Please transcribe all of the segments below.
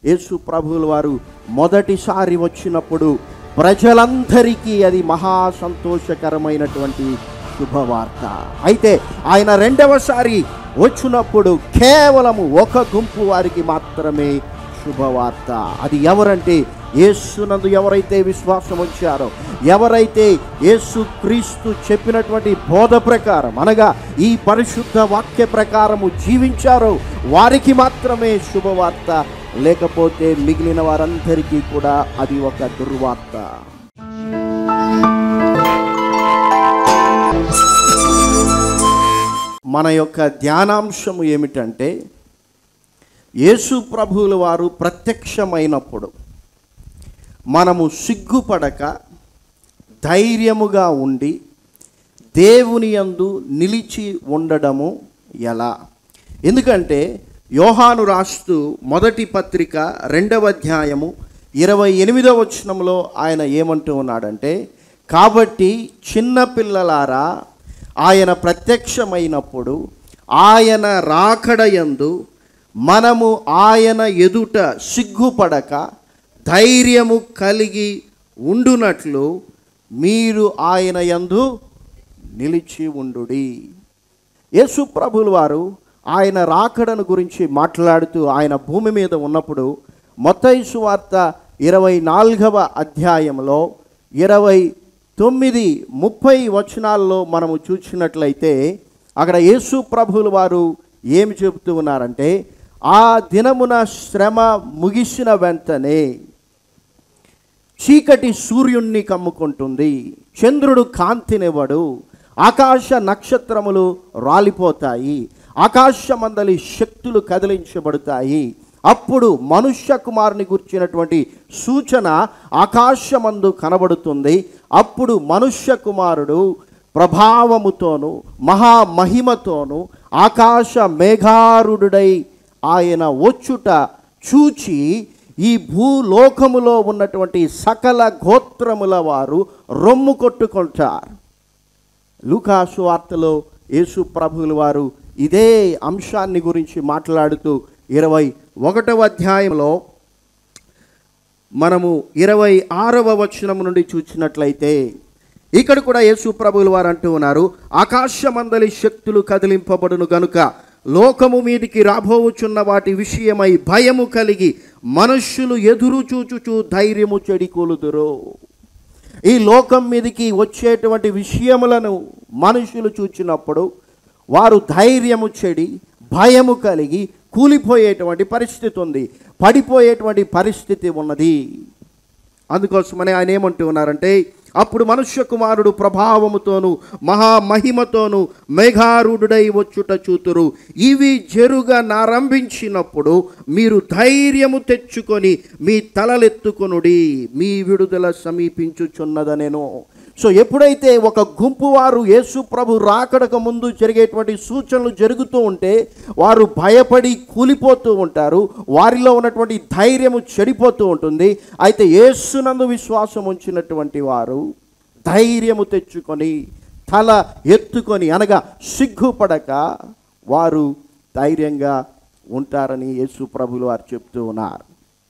యేసు ప్రభువుల వారు మొదటిసారి వచ్చినప్పుడు ప్రజలందరికీ అది మహా సంతోషకరమైనటువంటి శుభవార్త అయితే ఆయన రెండవసారి వచ్చినప్పుడు కేవలము ఒక గుంపు వారికి మాత్రమే శుభవార్త అది ఎవరంటే యేసునందు ఎవరైతే విశ్వాసం ఉంచారో ఎవరైతే యేసు క్రీస్తు చెప్పినటువంటి బోధ ప్రకారం అనగా ఈ పరిశుద్ధ వాక్య ప్రకారము జీవించారో వారికి మాత్రమే శుభవార్త లేకపోతే మిగిలిన వారందరికీ కూడా అది ఒక దుర్వార్త మన యొక్క ధ్యానాంశము ఏమిటంటే యేసు ప్రభువుల వారు ప్రత్యక్షమైనప్పుడు మనము సిగ్గుపడక ధైర్యముగా ఉండి దేవుని యందు నిలిచి ఉండడము ఎలా ఎందుకంటే యోహాను రాస్తూ మొదటి పత్రిక రెండవ అధ్యాయము ఇరవై ఎనిమిదవ వచనంలో ఆయన ఏమంటూ ఉన్నాడంటే కాబట్టి చిన్న పిల్లలారా ఆయన ప్రత్యక్షమైనప్పుడు ఆయన రాకడయందు మనము ఆయన ఎదుట సిగ్గుపడక ధైర్యము కలిగి ఉండునట్లు మీరు ఆయన యందు నిలిచి ఉండుడి యేసు ప్రభులు వారు ఆయన రాకడను గురించి మాట్లాడుతూ ఆయన భూమి మీద ఉన్నప్పుడు మొత్తయి సువార్త ఇరవై నాలుగవ అధ్యాయంలో ఇరవై తొమ్మిది ముప్పై వచనాల్లో మనము చూసినట్లయితే అక్కడ యేసు ప్రభులు వారు ఏమి చెబుతూ ఉన్నారంటే ఆ దినమున శ్రమ ముగిసిన వెంటనే చీకటి సూర్యుణ్ణి కమ్ముకుంటుంది చంద్రుడు కాంతినివ్వడు ఆకాశ నక్షత్రములు రాలిపోతాయి ఆకాశమందలి శక్తులు కదిలించబడతాయి అప్పుడు మనుష్య కుమారుని గుర్చినటువంటి సూచన ఆకాశమందు కనబడుతుంది అప్పుడు మనుష్య కుమారుడు ప్రభావముతోను మహామహిమతోను ఆకాశ మేఘారుడై ఆయన వచ్చుట చూచి ఈ భూలోకములో ఉన్నటువంటి సకల గోత్రముల వారు రొమ్ము కొట్టుకుంటారు లూకాసు వార్తలో యేసు ప్రభువుల వారు ఇదే అంశాన్ని గురించి మాట్లాడుతూ ఇరవై ఒకటవ అధ్యాయంలో మనము ఇరవై ఆరవ వచనం నుండి చూసినట్లయితే ఇక్కడ కూడా యేసు ప్రభువుల వారు అంటూ ఉన్నారు ఆకాశమందలి శక్తులు కదిలింపబడును గనుక లోకము మీదికి రాబోవుచున్న వాటి విషయమై భయము కలిగి మనుష్యులు ఎదురు చూచుచు ధైర్యము చెడికొలుదురు ఈ లోకం మీదకి వచ్చేటువంటి విషయములను మనుషులు చూచినప్పుడు వారు ధైర్యము చెడి భయము కలిగి కూలిపోయేటువంటి పరిస్థితి ఉంది పడిపోయేటువంటి పరిస్థితి ఉన్నది అందుకోసమని ఆయన ఏమంటూ ఉన్నారంటే అప్పుడు మనుష్య కుమారుడు ప్రభావముతోను మహామహిమతోను మేఘారుడై వచ్చుట చూతురు ఇవి జరుగా నారంభించినప్పుడు మీరు ధైర్యము తెచ్చుకొని మీ తలలెత్తుకొనుడి మీ విడుదల సమీపించుచున్నదనేను సో ఎప్పుడైతే ఒక గుంపు వారు యేసు ప్రభు రాకడకు ముందు జరిగేటువంటి సూచనలు జరుగుతూ ఉంటే వారు భయపడి కూలిపోతూ ఉంటారు వారిలో ఉన్నటువంటి ధైర్యము చెడిపోతూ ఉంటుంది అయితే యేసునందు విశ్వాసం ఉంచినటువంటి వారు ధైర్యము తెచ్చుకొని తల ఎత్తుకొని అనగా సిగ్గుపడక వారు ధైర్యంగా ఉంటారని యేసు ప్రభులు వారు చెప్తూ ఉన్నారు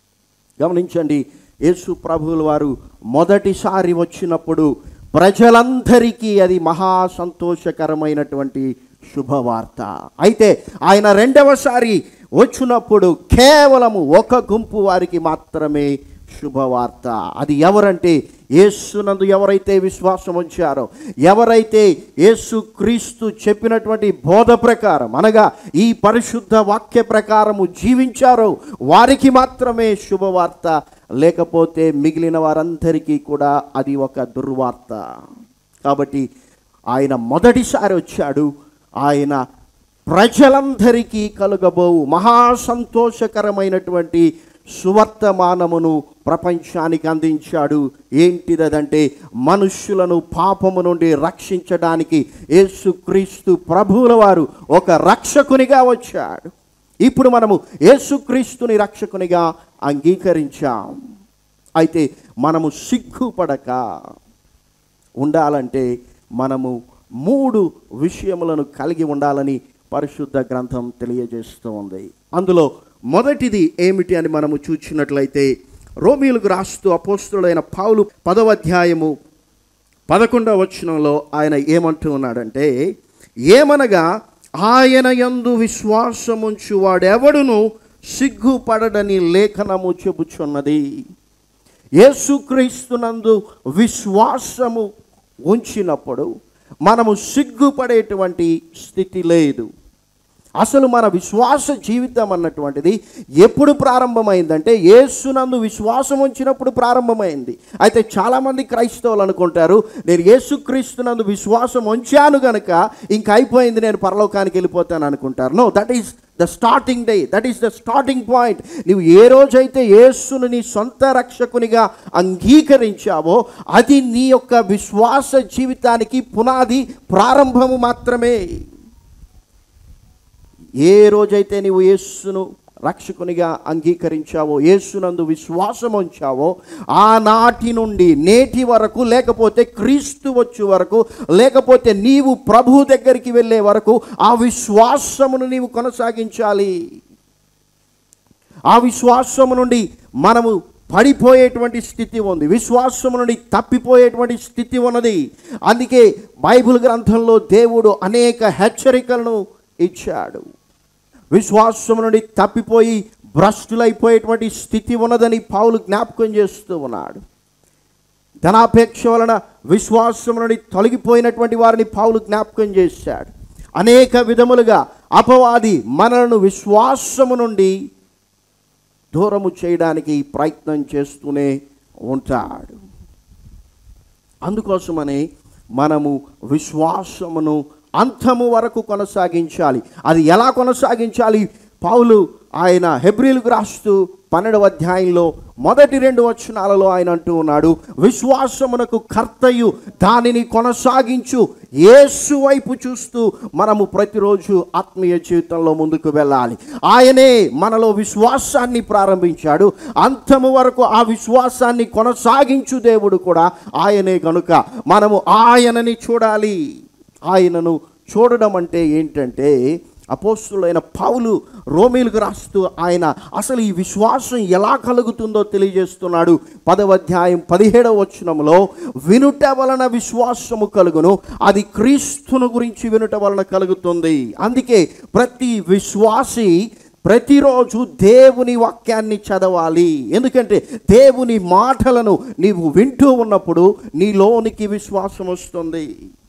గమనించండి యేసు ప్రభువుల వారు మొదటిసారి వచ్చినప్పుడు ప్రజలందరికీ అది మహా సంతోషకరమైనటువంటి శుభవార్త అయితే ఆయన రెండవసారి వచ్చినప్పుడు కేవలము ఒక గుంపు వారికి మాత్రమే శుభవార్త అది ఎవరంటే యేసునందు ఎవరైతే విశ్వాసం ఉంచారో ఎవరైతే యేసు క్రీస్తు చెప్పినటువంటి బోధ ప్రకారం అనగా ఈ పరిశుద్ధ వాక్య ప్రకారము జీవించారో వారికి మాత్రమే శుభవార్త లేకపోతే మిగిలిన వారందరికీ కూడా అది ఒక దుర్వార్త కాబట్టి ఆయన మొదటిసారి వచ్చాడు ఆయన ప్రజలందరికీ కలుగబోవు మహా సంతోషకరమైనటువంటి సువర్తమానమును ప్రపంచానికి అందించాడు ఏంటిదంటే మనుష్యులను పాపము నుండి రక్షించడానికి యేసుక్రీస్తు ప్రభువుల వారు ఒక రక్షకునిగా వచ్చాడు ఇప్పుడు మనము యేసుక్రీస్తుని రక్షకునిగా అంగీకరించాం అయితే మనము సిగ్గుపడక ఉండాలంటే మనము మూడు విషయములను కలిగి ఉండాలని పరిశుద్ధ గ్రంథం తెలియజేస్తూ ఉంది అందులో మొదటిది ఏమిటి అని మనము చూచినట్లయితే రోమిలకు రాస్తూ అపోస్తుడైన పావులు పదవ అధ్యాయము పదకొండవ వచనంలో ఆయన ఏమంటూ ఉన్నాడంటే ఏమనగా ఆయన యందు విశ్వాసముంచు వాడెవడును సిగ్గుపడడని లేఖనము చెబుచున్నది యేసుక్రీస్తునందు విశ్వాసము ఉంచినప్పుడు మనము సిగ్గుపడేటువంటి స్థితి లేదు అసలు మన విశ్వాస జీవితం అన్నటువంటిది ఎప్పుడు ప్రారంభమైందంటే యేసునందు విశ్వాసం ఉంచినప్పుడు ప్రారంభమైంది అయితే చాలామంది క్రైస్తవులు అనుకుంటారు నేను యేసుక్రీస్తునందు విశ్వాసం ఉంచాను గనక ఇంక అయిపోయింది నేను పరలోకానికి వెళ్ళిపోతాను అనుకుంటారు no that is the starting day that is the starting point నువ్వు ఏ రోజైతే యేసును నీ సొంత రక్షకునిగా అంగీకరించావో అది నీ యొక్క విశ్వాస జీవితానికి పునాది ప్రారంభము మాత్రమే ఏ రోజైతే నీవు యేసును రక్షకునిగా అంగీకరించావో యేసునందు విశ్వాసం ఉంచావో ఆనాటి నుండి నేటి వరకు లేకపోతే క్రీస్తు వచ్చే వరకు లేకపోతే నీవు ప్రభు దగ్గరికి వెళ్ళే వరకు ఆ విశ్వాసమును నీవు కొనసాగించాలి ఆ విశ్వాసము నుండి మనము పడిపోయేటువంటి స్థితి ఉంది విశ్వాసము నుండి తప్పిపోయేటువంటి స్థితి ఉన్నది అందుకే బైబిల్ గ్రంథంలో దేవుడు అనేక హెచ్చరికలను ఇచ్చాడు విశ్వాసం నుండి తప్పిపోయి భ్రష్టులైపోయేటువంటి స్థితి ఉన్నదని పావులు జ్ఞాపకం చేస్తూ ఉన్నాడు ధనాపేక్ష వలన విశ్వాసం నుండి తొలగిపోయినటువంటి వారిని పావులు జ్ఞాపకం చేశాడు అనేక విధములుగా అపవాది మనలను విశ్వాసము నుండి దూరము చేయడానికి ప్రయత్నం చేస్తూనే ఉంటాడు అందుకోసమని మనము విశ్వాసమును అంతము వరకు కొనసాగించాలి అది ఎలా కొనసాగించాలి పౌలు ఆయన హెబ్రిల్కు రాస్తూ పన్నెండవ అధ్యాయంలో మొదటి రెండు వచనాలలో ఆయన అంటూ ఉన్నాడు విశ్వాసమునకు కర్తయు దానిని కొనసాగించు యేసు వైపు చూస్తూ మనము ప్రతిరోజు ఆత్మీయ జీవితంలో ముందుకు వెళ్ళాలి ఆయనే మనలో విశ్వాసాన్ని ప్రారంభించాడు అంతము వరకు ఆ విశ్వాసాన్ని కొనసాగించు దేవుడు కూడా ఆయనే కనుక మనము ఆయనని చూడాలి ఆయనను చూడడం అంటే ఏంటంటే అపోస్తులైన పౌలు రోమీలకు రాస్తూ ఆయన అసలు ఈ విశ్వాసం ఎలా కలుగుతుందో తెలియజేస్తున్నాడు పదవ అధ్యాయం పదిహేడవ వచనంలో వినుట వలన విశ్వాసము కలుగును అది క్రీస్తును గురించి వినుట వలన కలుగుతుంది అందుకే ప్రతి విశ్వాసి ప్రతిరోజు దేవుని వాక్యాన్ని చదవాలి ఎందుకంటే దేవుని మాటలను నీవు వింటూ ఉన్నప్పుడు నీలోనికి విశ్వాసం వస్తుంది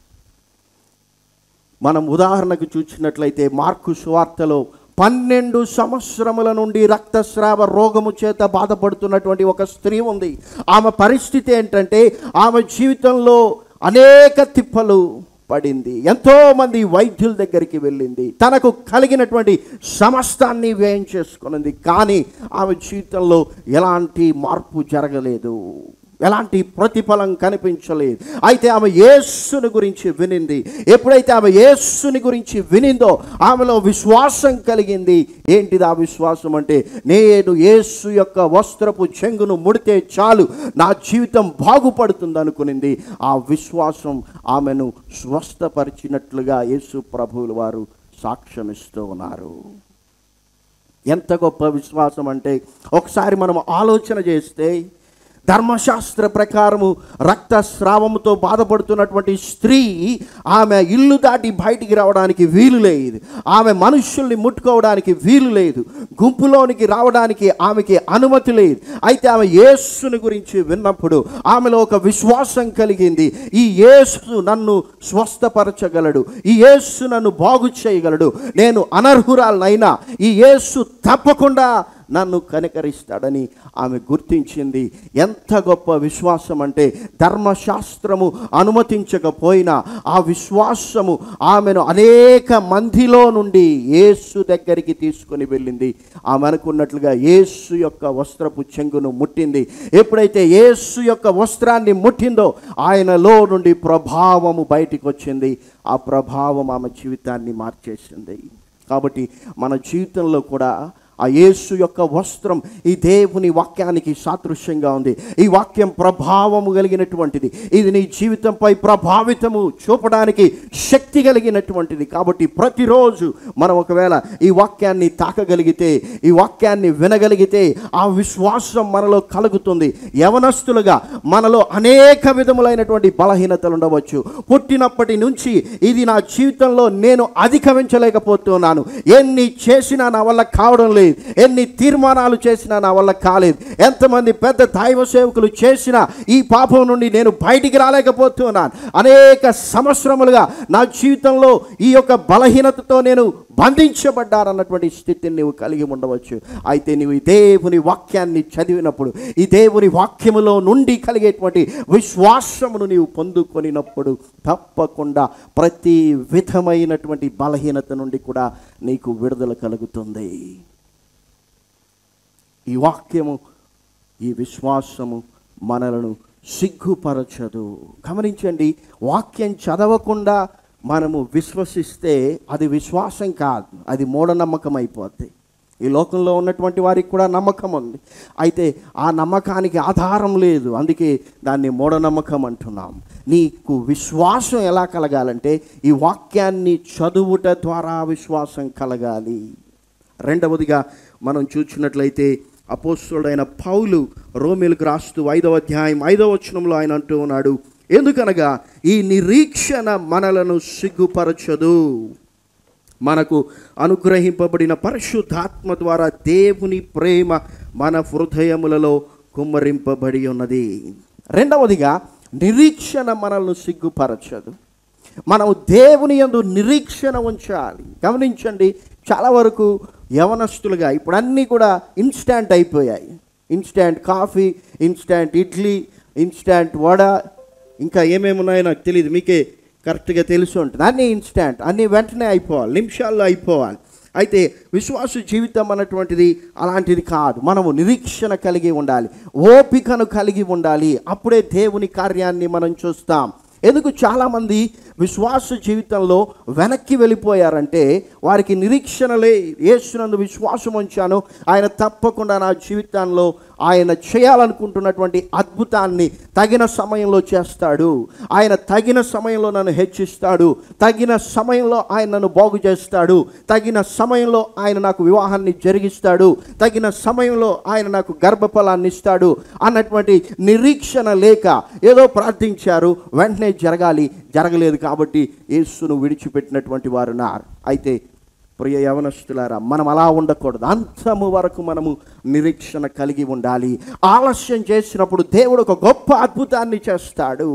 మనం ఉదాహరణకు చూసినట్లయితే మార్కు సువార్తలో పన్నెండు సంవత్సరముల నుండి రక్తస్రావ రోగము చేత బాధపడుతున్నటువంటి ఒక స్త్రీ ఉంది ఆమె పరిస్థితి ఏంటంటే ఆమె జీవితంలో అనేక తిప్పలు పడింది ఎంతో మంది వైద్యుల దగ్గరికి వెళ్ళింది తనకు కలిగినటువంటి సమస్తాన్ని వ్యయం చేసుకున్నది కానీ ఆమె జీవితంలో ఎలాంటి మార్పు జరగలేదు ఎలాంటి ప్రతిఫలం కనిపించలేదు అయితే ఆమె యేస్సుని గురించి వినింది ఎప్పుడైతే ఆమె యేస్సుని గురించి వినిందో ఆమెలో విశ్వాసం కలిగింది ఏంటిది ఆ విశ్వాసం అంటే నేను యేసు యొక్క వస్త్రపు చెంగును ముడితే చాలు నా జీవితం బాగుపడుతుంది అనుకునింది ఆ విశ్వాసం ఆమెను స్వస్థపరిచినట్లుగా యేసు ప్రభువులు వారు సాక్ష్యమిస్తూ ఉన్నారు ఎంత గొప్ప విశ్వాసం అంటే ఒకసారి మనం ఆలోచన చేస్తే ధర్మశాస్త్ర ప్రకారము రక్తస్రావముతో బాధపడుతున్నటువంటి స్త్రీ ఆమె ఇల్లు దాటి బయటికి రావడానికి వీలు లేదు ఆమె మనుషుల్ని ముట్టుకోవడానికి వీలు లేదు గుంపులోనికి రావడానికి ఆమెకి అనుమతి లేదు అయితే ఆమె యేసుని గురించి విన్నప్పుడు ఆమెలో ఒక విశ్వాసం కలిగింది ఈ యేసు నన్ను స్వస్థపరచగలడు ఈ యేసు నన్ను బాగు చేయగలడు నేను అనర్హురాలనైనా ఈ యేసు తప్పకుండా నన్ను కనికరిస్తాడని ఆమె గుర్తించింది ఎంత గొప్ప విశ్వాసం అంటే ధర్మశాస్త్రము అనుమతించకపోయినా ఆ విశ్వాసము ఆమెను అనేక మందిలో నుండి యేసు దగ్గరికి తీసుకొని వెళ్ళింది ఆమె అనుకున్నట్లుగా యేసు యొక్క వస్త్రపు చెంగును ముట్టింది ఎప్పుడైతే యేసు యొక్క వస్త్రాన్ని ముట్టిందో ఆయనలో నుండి ప్రభావము బయటికి వచ్చింది ఆ ప్రభావం ఆమె జీవితాన్ని మార్చేసింది కాబట్టి మన జీవితంలో కూడా ఆ యేసు యొక్క వస్త్రం ఈ దేవుని వాక్యానికి సాదృశ్యంగా ఉంది ఈ వాక్యం ప్రభావము కలిగినటువంటిది ఇది నీ జీవితంపై ప్రభావితము చూపడానికి శక్తి కలిగినటువంటిది కాబట్టి ప్రతిరోజు మనం ఒకవేళ ఈ వాక్యాన్ని తాకగలిగితే ఈ వాక్యాన్ని వినగలిగితే ఆ విశ్వాసం మనలో కలుగుతుంది యవనస్తులుగా మనలో అనేక విధములైనటువంటి బలహీనతలు ఉండవచ్చు పుట్టినప్పటి నుంచి ఇది నా జీవితంలో నేను అధిగమించలేకపోతున్నాను ఎన్ని చేసినా నా వల్ల కావడం లేదు ఎన్ని తీర్మానాలు చేసినా నా వల్ల కాలేదు ఎంతమంది పెద్ద దైవ సేవకులు చేసినా ఈ పాపం నుండి నేను బయటికి రాలేకపోతున్నాను అనేక సంవత్సరములుగా నా జీవితంలో ఈ యొక్క బలహీనతతో నేను బంధించబడ్డారన్నటువంటి స్థితిని నీవు కలిగి ఉండవచ్చు అయితే నీవు ఈ దేవుని వాక్యాన్ని చదివినప్పుడు ఈ దేవుని వాక్యములో నుండి కలిగేటువంటి విశ్వాసమును నీవు పొందుకొనినప్పుడు తప్పకుండా ప్రతి విధమైనటువంటి బలహీనత నుండి కూడా నీకు విడుదల కలుగుతుంది ఈ వాక్యము ఈ విశ్వాసము మనలను సిగ్గుపరచదు గమనించండి వాక్యం చదవకుండా మనము విశ్వసిస్తే అది విశ్వాసం కాదు అది మూఢనమ్మకం అయిపోద్ది ఈ లోకంలో ఉన్నటువంటి వారికి కూడా నమ్మకం ఉంది అయితే ఆ నమ్మకానికి ఆధారం లేదు అందుకే దాన్ని మూఢనమ్మకం అంటున్నాం నీకు విశ్వాసం ఎలా కలగాలంటే ఈ వాక్యాన్ని చదువుట ద్వారా విశ్వాసం కలగాలి రెండవదిగా మనం చూసినట్లయితే అపోస్తుడైన పౌలు రోమిలకు రాస్తూ ఐదవ అధ్యాయం ఐదవ వచనంలో ఆయన అంటూ ఉన్నాడు ఎందుకనగా ఈ నిరీక్షణ మనలను సిగ్గుపరచదు మనకు అనుగ్రహింపబడిన పరిశుద్ధాత్మ ద్వారా దేవుని ప్రేమ మన హృదయములలో కుమ్మరింపబడి ఉన్నది రెండవదిగా నిరీక్షణ మనల్ని సిగ్గుపరచదు మనం దేవుని యందు నిరీక్షణ ఉంచాలి గమనించండి చాలా వరకు యవనస్తులుగా ఇప్పుడు అన్నీ కూడా ఇన్స్టాంట్ అయిపోయాయి instant coffee instant idli instant vada ఇంకా ఏమేమి ఉన్నాయో నాకు తెలియదు మీకే కరెక్ట్గా తెలిసి ఉంటుంది అన్నీ ఇన్స్టాంట్ అన్నీ వెంటనే అయిపోవాలి నిమిషాల్లో అయిపోవాలి అయితే విశ్వాస జీవితం అన్నటువంటిది అలాంటిది కాదు మనము నిరీక్షణ కలిగి ఉండాలి ఓపికను కలిగి ఉండాలి అప్పుడే దేవుని కార్యాన్ని మనం చూస్తాం ఎందుకు చాలామంది విశ్వాస జీవితంలో వెనక్కి వెళ్ళిపోయారంటే వారికి నిరీక్షణలే యేసునందు విశ్వాసం ఉంచాను ఆయన తప్పకుండా నా జీవితంలో ఆయన చేయాలనుకుంటున్నటువంటి అద్భుతాన్ని తగిన సమయంలో చేస్తాడు ఆయన తగిన సమయంలో నన్ను హెచ్చిస్తాడు తగిన సమయంలో ఆయన నన్ను బాగు చేస్తాడు తగిన సమయంలో ఆయన నాకు వివాహాన్ని జరిగిస్తాడు తగిన సమయంలో ఆయన నాకు గర్భఫలాన్ని ఇస్తాడు అన్నటువంటి నిరీక్షణ లేక ఏదో ప్రార్థించారు వెంటనే జరగాలి జరగలేదు కాబట్టి యేసును విడిచిపెట్టినటువంటి వారు నారు అయితే ప్రియ యవనస్తులారా మనం అలా ఉండకూడదు అంతము వరకు మనము నిరీక్షణ కలిగి ఉండాలి ఆలస్యం చేసినప్పుడు దేవుడు ఒక గొప్ప అద్భుతాన్ని చేస్తాడు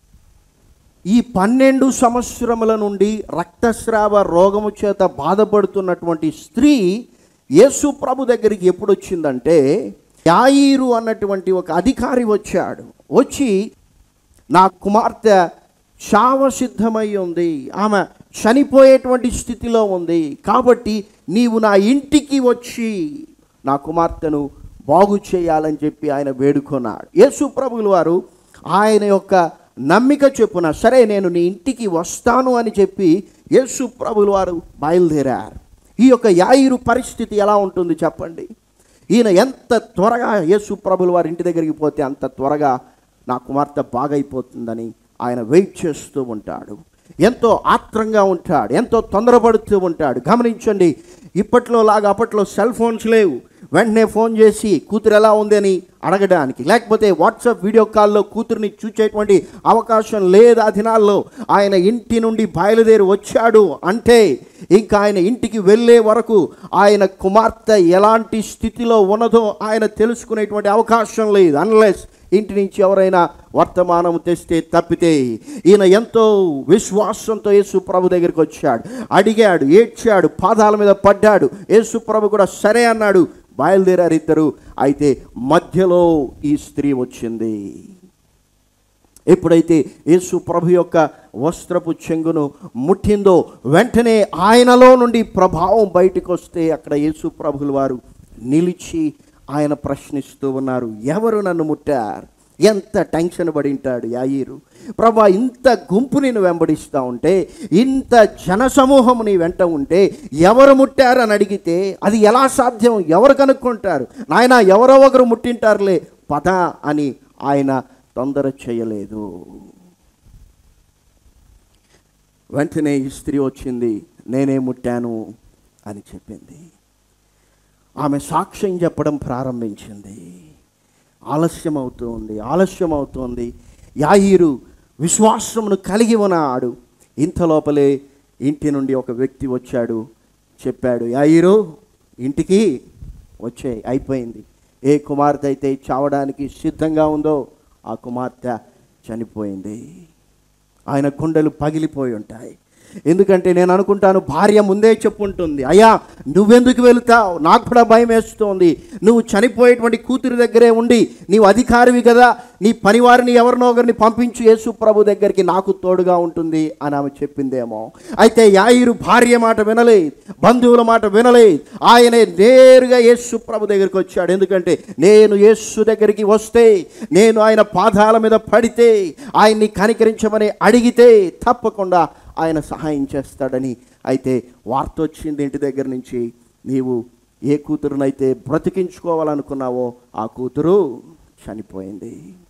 ఈ పన్నెండు సంవత్సరముల నుండి రక్తస్రావ రోగము చేత బాధపడుతున్నటువంటి స్త్రీ యేసు ప్రభు దగ్గరికి ఎప్పుడు వచ్చిందంటే యాయిరు అన్నటువంటి ఒక అధికారి వచ్చాడు వచ్చి నా కుమార్తె చావ సిద్ధమై ఉంది ఆమె చనిపోయేటువంటి స్థితిలో ఉంది కాబట్టి నీవు నా ఇంటికి వచ్చి నా కుమార్తెను బాగు చేయాలని చెప్పి ఆయన వేడుకొన్నాడు యేసు ప్రభువుల వారు ఆయన యొక్క నమ్మిక చెప్పున సరే నేను నీ ఇంటికి వస్తాను అని చెప్పి యేసు ప్రభువుల వారు బయలుదేరారు ఈ యొక్క యాయిరు పరిస్థితి ఎలా ఉంటుంది చెప్పండి ఈయన ఎంత త్వరగా యేసు ప్రభుల వారి ఇంటి దగ్గరికి పోతే అంత త్వరగా నా కుమార్తె బాగైపోతుందని ఆయన వెయిట్ చేస్తూ ఉంటాడు ఎంతో ఆత్రంగా ఉంటాడు ఎంతో తొందరపడుతూ ఉంటాడు గమనించండి ఇప్పట్లో లాగా అప్పట్లో సెల్ ఫోన్స్ లేవు వెంటనే ఫోన్ చేసి కూతురు ఎలా ఉంది అని అడగడానికి లేకపోతే వాట్సాప్ వీడియో కాల్లో కూతురుని చూచేటువంటి అవకాశం లేదు ఆ దినాల్లో ఆయన ఇంటి నుండి బయలుదేరి వచ్చాడు అంటే ఇంకా ఆయన ఇంటికి వెళ్ళే వరకు ఆయన కుమార్తె ఎలాంటి స్థితిలో ఉన్నదో ఆయన తెలుసుకునేటువంటి అవకాశం లేదు అన్లెస్ ఇంటి నుంచి ఎవరైనా వర్తమానం తెస్తే తప్పితే ఈయన ఎంతో విశ్వాసంతో యేసు ప్రభు దగ్గరికి వచ్చాడు అడిగాడు ఏడ్చాడు పాదాల మీద పడ్డాడు యేసు ప్రభు కూడా సరే అన్నాడు బయలుదేరారు ఇద్దరు అయితే మధ్యలో ఈ స్త్రీ వచ్చింది ఎప్పుడైతే యేసు ప్రభు యొక్క వస్త్రపు చెంగును ముట్టిందో వెంటనే ఆయనలో నుండి ప్రభావం బయటకు వస్తే అక్కడ యేసు ప్రభుల వారు నిలిచి ఆయన ప్రశ్నిస్తూ ఉన్నారు ఎవరు నన్ను ముట్టారు ఎంత టెన్షన్ పడి ఉంటాడు యాయిరు ప్రభా ఇంత గుంపు నేను వెంబడిస్తూ ఉంటే ఇంత జనసమూహం నీ వెంట ఉంటే ఎవరు ముట్టారని అడిగితే అది ఎలా సాధ్యం ఎవరు కనుక్కుంటారు నాయన ఎవరో ఒకరు ముట్టింటారులే పద అని ఆయన తొందర చేయలేదు వెంటనే ఈ స్త్రీ వచ్చింది నేనే ముట్టాను అని చెప్పింది ఆమె సాక్ష్యం చెప్పడం ప్రారంభించింది ఆలస్యం అవుతుంది ఆలస్యం అవుతుంది యాయిరు విశ్వాసమును కలిగి ఉన్నాడు ఇంత లోపలే ఇంటి నుండి ఒక వ్యక్తి వచ్చాడు చెప్పాడు యాయిరు ఇంటికి వచ్చే అయిపోయింది ఏ కుమార్తె అయితే చావడానికి సిద్ధంగా ఉందో ఆ కుమార్తె చనిపోయింది ఆయన కుండలు పగిలిపోయి ఉంటాయి ఎందుకంటే నేను అనుకుంటాను భార్య ముందే చెప్పుంటుంది అయ్యా నువ్వెందుకు వెళుతావు నాకు కూడా భయం వేస్తోంది నువ్వు చనిపోయేటువంటి కూతురి దగ్గరే ఉండి నీవు అధికారివి కదా నీ పనివారిని ఎవరినో ఒకరిని పంపించు యేసు ప్రభు దగ్గరికి నాకు తోడుగా ఉంటుంది అని ఆమె చెప్పిందేమో అయితే యాయిరు భార్య మాట వినలేదు బంధువుల మాట వినలేదు ఆయనే నేరుగా యేసు ప్రభు దగ్గరికి వచ్చాడు ఎందుకంటే నేను యేసు దగ్గరికి వస్తే నేను ఆయన పాదాల మీద పడితే ఆయన్ని కనికరించమని అడిగితే తప్పకుండా ఆయన సహాయం చేస్తాడని అయితే వార్త వచ్చింది ఇంటి దగ్గర నుంచి నీవు ఏ కూతురునైతే బ్రతికించుకోవాలనుకున్నావో ఆ కూతురు చనిపోయింది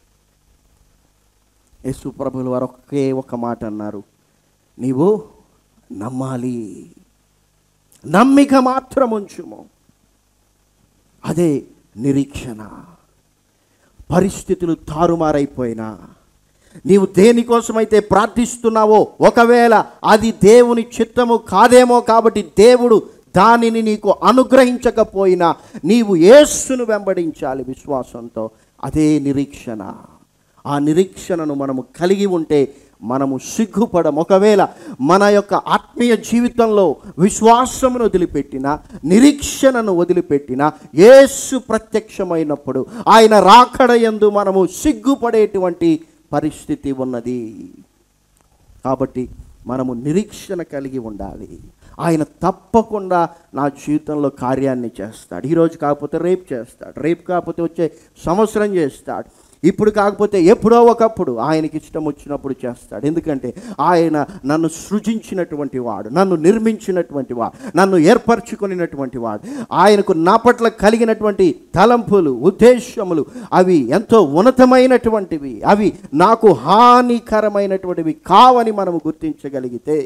యేసు ప్రభులు వారు ఒకే ఒక మాట అన్నారు నీవు నమ్మాలి నమ్మిక మాత్రం ఉంచుము అదే నిరీక్షణ పరిస్థితులు తారుమారైపోయినా నీవు దేనికోసమైతే ప్రార్థిస్తున్నావో ఒకవేళ అది దేవుని చిత్తము కాదేమో కాబట్టి దేవుడు దానిని నీకు అనుగ్రహించకపోయినా నీవు యేస్సును వెంబడించాలి విశ్వాసంతో అదే నిరీక్షణ ఆ నిరీక్షణను మనము కలిగి ఉంటే మనము సిగ్గుపడం ఒకవేళ మన యొక్క ఆత్మీయ జీవితంలో విశ్వాసమును వదిలిపెట్టిన నిరీక్షణను వదిలిపెట్టిన యేసు ప్రత్యక్షమైనప్పుడు ఆయన రాకడ యందు మనము సిగ్గుపడేటువంటి పరిస్థితి ఉన్నది కాబట్టి మనము నిరీక్షణ కలిగి ఉండాలి ఆయన తప్పకుండా నా జీవితంలో కార్యాన్ని చేస్తాడు ఈరోజు కాకపోతే రేపు చేస్తాడు రేపు కాకపోతే వచ్చే సంవత్సరం చేస్తాడు ఇప్పుడు కాకపోతే ఎప్పుడో ఒకప్పుడు ఆయనకి ఇష్టం వచ్చినప్పుడు చేస్తాడు ఎందుకంటే ఆయన నన్ను సృజించినటువంటి వాడు నన్ను నిర్మించినటువంటి వాడు నన్ను ఏర్పరచుకున్నటువంటి వాడు ఆయనకు నా పట్ల కలిగినటువంటి తలంపులు ఉద్దేశములు అవి ఎంతో ఉన్నతమైనటువంటివి అవి నాకు హానికరమైనటువంటివి కావని మనము గుర్తించగలిగితే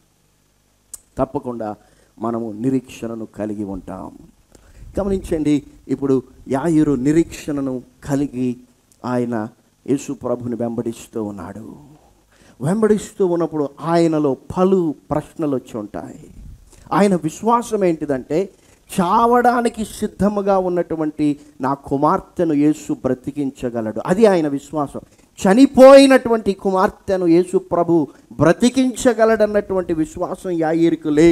తప్పకుండా మనము నిరీక్షణను కలిగి ఉంటాం గమనించండి ఇప్పుడు యాయురు నిరీక్షణను కలిగి ఆయన యేసు ప్రభుని వెంబడిస్తూ ఉన్నాడు వెంబడిస్తూ ఉన్నప్పుడు ఆయనలో పలు ప్రశ్నలు వచ్చి ఉంటాయి ఆయన విశ్వాసం ఏంటిదంటే చావడానికి సిద్ధముగా ఉన్నటువంటి నా కుమార్తెను యేసు బ్రతికించగలడు అది ఆయన విశ్వాసం చనిపోయినటువంటి కుమార్తెను యేసు ప్రభు బ్రతికించగలడన్నటువంటి విశ్వాసం యాయిరికి లే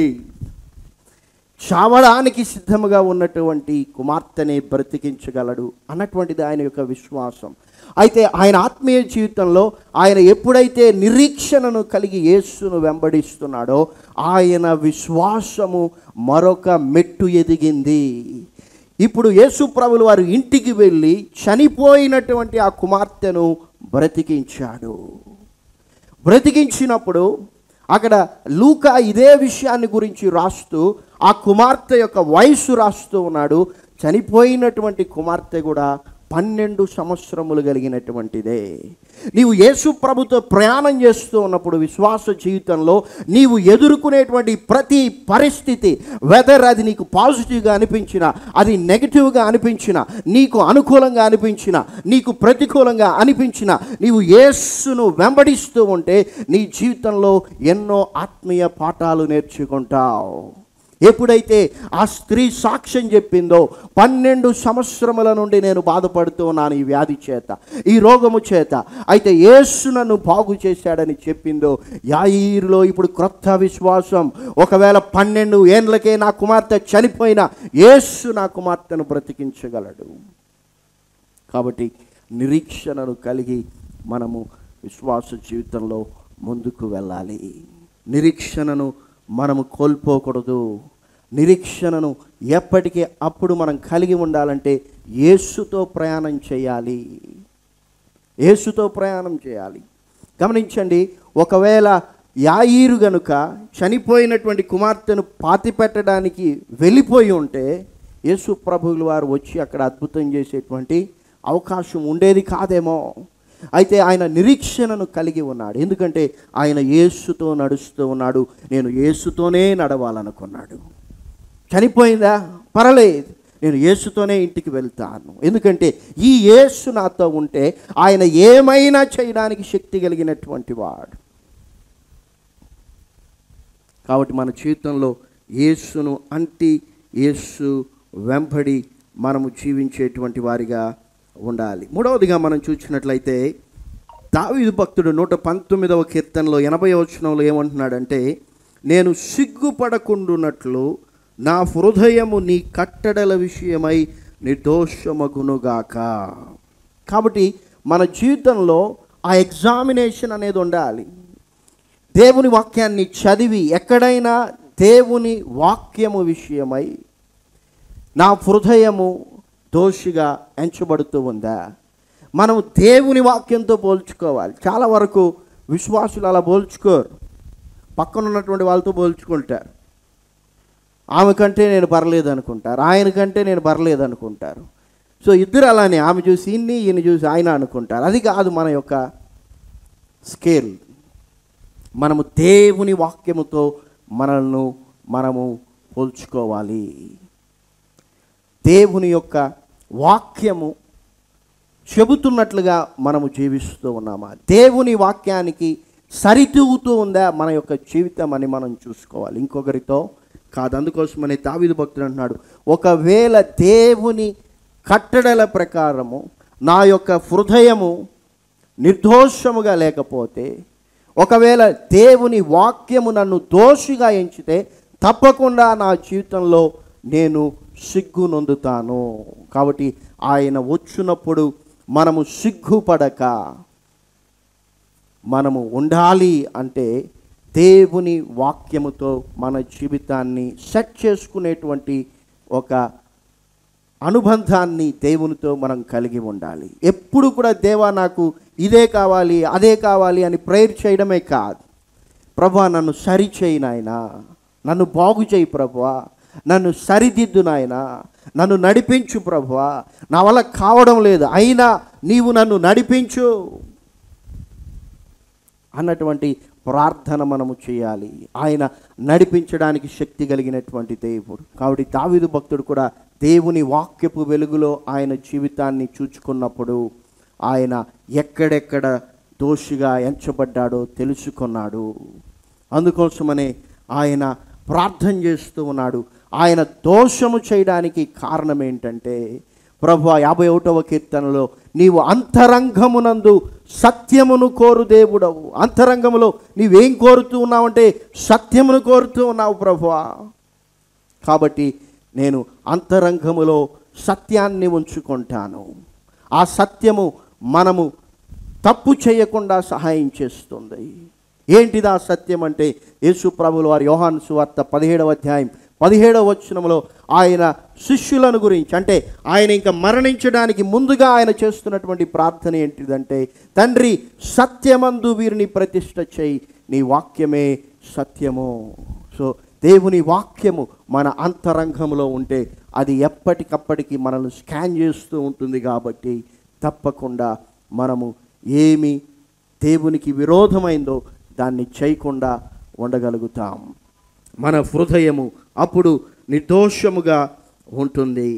చావడానికి సిద్ధముగా ఉన్నటువంటి కుమార్తెని బ్రతికించగలడు అన్నటువంటిది ఆయన యొక్క విశ్వాసం అయితే ఆయన ఆత్మీయ జీవితంలో ఆయన ఎప్పుడైతే నిరీక్షణను కలిగి యేసును వెంబడిస్తున్నాడో ఆయన విశ్వాసము మరొక మెట్టు ఎదిగింది ఇప్పుడు యేసు ప్రభులు వారు ఇంటికి వెళ్ళి చనిపోయినటువంటి ఆ కుమార్తెను బ్రతికించాడు బ్రతికించినప్పుడు అక్కడ లూకా ఇదే విషయాన్ని గురించి రాస్తూ ఆ కుమార్తె యొక్క వయస్సు రాస్తూ ఉన్నాడు చనిపోయినటువంటి కుమార్తె కూడా పన్నెండు సంవత్సరములు కలిగినటువంటిదే నీవు యేసు ప్రభుతో ప్రయాణం చేస్తూ ఉన్నప్పుడు విశ్వాస జీవితంలో నీవు ఎదుర్కొనేటువంటి ప్రతి పరిస్థితి వెదర్ అది నీకు పాజిటివ్గా అనిపించిన అది నెగిటివ్గా అనిపించిన నీకు అనుకూలంగా అనిపించిన నీకు ప్రతికూలంగా అనిపించిన నీవు యేసును వెంబడిస్తూ ఉంటే నీ జీవితంలో ఎన్నో ఆత్మీయ పాఠాలు నేర్చుకుంటావు ఎప్పుడైతే ఆ స్త్రీ సాక్ష్యం చెప్పిందో పన్నెండు సంవత్సరముల నుండి నేను బాధపడుతూ ఉన్నాను ఈ వ్యాధి చేత ఈ రోగము చేత అయితే యేసు నన్ను బాగు చేశాడని చెప్పిందో యాయిరులో ఇప్పుడు క్రొత్త విశ్వాసం ఒకవేళ పన్నెండు ఏండ్లకే నా కుమార్తె చనిపోయిన యేసు నా కుమార్తెను బ్రతికించగలడు కాబట్టి నిరీక్షణను కలిగి మనము విశ్వాస జీవితంలో ముందుకు వెళ్ళాలి నిరీక్షణను మనము కోల్పోకూడదు నిరీక్షణను ఎప్పటికీ అప్పుడు మనం కలిగి ఉండాలంటే యేసుతో ప్రయాణం చేయాలి యేసుతో ప్రయాణం చేయాలి గమనించండి ఒకవేళ యాయిరు గనుక చనిపోయినటువంటి కుమార్తెను పాతి పెట్టడానికి వెళ్ళిపోయి ఉంటే యేసు ప్రభువుల వారు వచ్చి అక్కడ అద్భుతం చేసేటువంటి అవకాశం ఉండేది కాదేమో అయితే ఆయన నిరీక్షణను కలిగి ఉన్నాడు ఎందుకంటే ఆయన యేసుతో నడుస్తూ ఉన్నాడు నేను యేసుతోనే నడవాలనుకున్నాడు చనిపోయిందా పర్లేదు నేను యేసుతోనే ఇంటికి వెళ్తాను ఎందుకంటే ఈ యేసు నాతో ఉంటే ఆయన ఏమైనా చేయడానికి శక్తి కలిగినటువంటి వాడు కాబట్టి మన జీవితంలో యేసును అంటి యేసు వెంబడి మనము జీవించేటువంటి వారిగా ఉండాలి మూడవదిగా మనం చూసినట్లయితే దావీదు భక్తుడు నూట పంతొమ్మిదవ కీర్తనలో ఎనభై వచనంలో ఏమంటున్నాడంటే నేను సిగ్గుపడకుండునట్లు నా హృదయము నీ కట్టడల విషయమై నిర్దోషమగునుగాక కాబట్టి మన జీవితంలో ఆ ఎగ్జామినేషన్ అనేది ఉండాలి దేవుని వాక్యాన్ని చదివి ఎక్కడైనా దేవుని వాక్యము విషయమై నా హృదయము దోషిగా ఎంచబడుతూ ఉందా మనం దేవుని వాక్యంతో పోల్చుకోవాలి చాలా వరకు విశ్వాసులు అలా పోల్చుకోరు పక్కన ఉన్నటువంటి వాళ్ళతో పోల్చుకుంటారు ఆమె కంటే నేను పర్లేదు అనుకుంటారు ఆయన కంటే నేను పర్లేదు అనుకుంటారు సో ఇద్దరు అలానే ఆమె చూసి ఇన్ని ఈయన చూసి ఆయన అనుకుంటారు అది కాదు మన యొక్క స్కేల్ మనము దేవుని వాక్యముతో మనల్ని మనము పోల్చుకోవాలి దేవుని యొక్క వాక్యము చెబుతున్నట్లుగా మనము జీవిస్తూ ఉన్నామా దేవుని వాక్యానికి సరితూగుతూ ఉందా మన యొక్క జీవితం అని మనం చూసుకోవాలి ఇంకొకరితో కాదు అందుకోసమని దావిదు భక్తుడు అంటున్నాడు ఒకవేళ దేవుని కట్టడల ప్రకారము నా యొక్క హృదయము నిర్దోషముగా లేకపోతే ఒకవేళ దేవుని వాక్యము నన్ను దోషిగా ఎంచితే తప్పకుండా నా జీవితంలో నేను సిగ్గు నొందుతాను కాబట్టి ఆయన వచ్చినప్పుడు మనము సిగ్గుపడక మనము ఉండాలి అంటే దేవుని వాక్యముతో మన జీవితాన్ని సెట్ చేసుకునేటువంటి ఒక అనుబంధాన్ని దేవునితో మనం కలిగి ఉండాలి ఎప్పుడు కూడా దేవా నాకు ఇదే కావాలి అదే కావాలి అని ప్రేయర్ చేయడమే కాదు ప్రభా నన్ను సరిచేయి నాయన నన్ను బాగు చేయి ప్రభువా నన్ను సరిదిద్దు నాయన నన్ను నడిపించు ప్రభువా నా వల్ల కావడం లేదు అయినా నీవు నన్ను నడిపించు అన్నటువంటి ప్రార్థన మనము చేయాలి ఆయన నడిపించడానికి శక్తి కలిగినటువంటి దేవుడు కాబట్టి దావీదు భక్తుడు కూడా దేవుని వాక్యపు వెలుగులో ఆయన జీవితాన్ని చూచుకున్నప్పుడు ఆయన ఎక్కడెక్కడ దోషిగా ఎంచబడ్డాడో తెలుసుకున్నాడు అందుకోసమనే ఆయన ప్రార్థన చేస్తూ ఉన్నాడు ఆయన దోషము చేయడానికి కారణం ఏంటంటే ప్రభు యాభై ఒకటవ కీర్తనలో నీవు అంతరంగమునందు సత్యమును కోరు దేవుడవు అంతరంగములో నీవేం కోరుతూ ఉన్నావంటే సత్యమును కోరుతూ ఉన్నావు ప్రభువా కాబట్టి నేను అంతరంగములో సత్యాన్ని ఉంచుకుంటాను ఆ సత్యము మనము తప్పు చేయకుండా సహాయం చేస్తుంది ఏంటిది ఆ సత్యం అంటే యేసు ప్రభుల వారి యోహాను సువార్త పదిహేడవ అధ్యాయం పదిహేడవ వచనంలో ఆయన శిష్యులను గురించి అంటే ఆయన ఇంకా మరణించడానికి ముందుగా ఆయన చేస్తున్నటువంటి ప్రార్థన ఏంటిదంటే తండ్రి సత్యమందు వీరిని ప్రతిష్ట చేయి నీ వాక్యమే సత్యము సో దేవుని వాక్యము మన అంతరంగంలో ఉంటే అది ఎప్పటికప్పటికి మనల్ని స్కాన్ చేస్తూ ఉంటుంది కాబట్టి తప్పకుండా మనము ఏమి దేవునికి విరోధమైందో దాన్ని చేయకుండా ఉండగలుగుతాం మన హృదయము అప్పుడు నిర్దోషముగా ఉంటుంది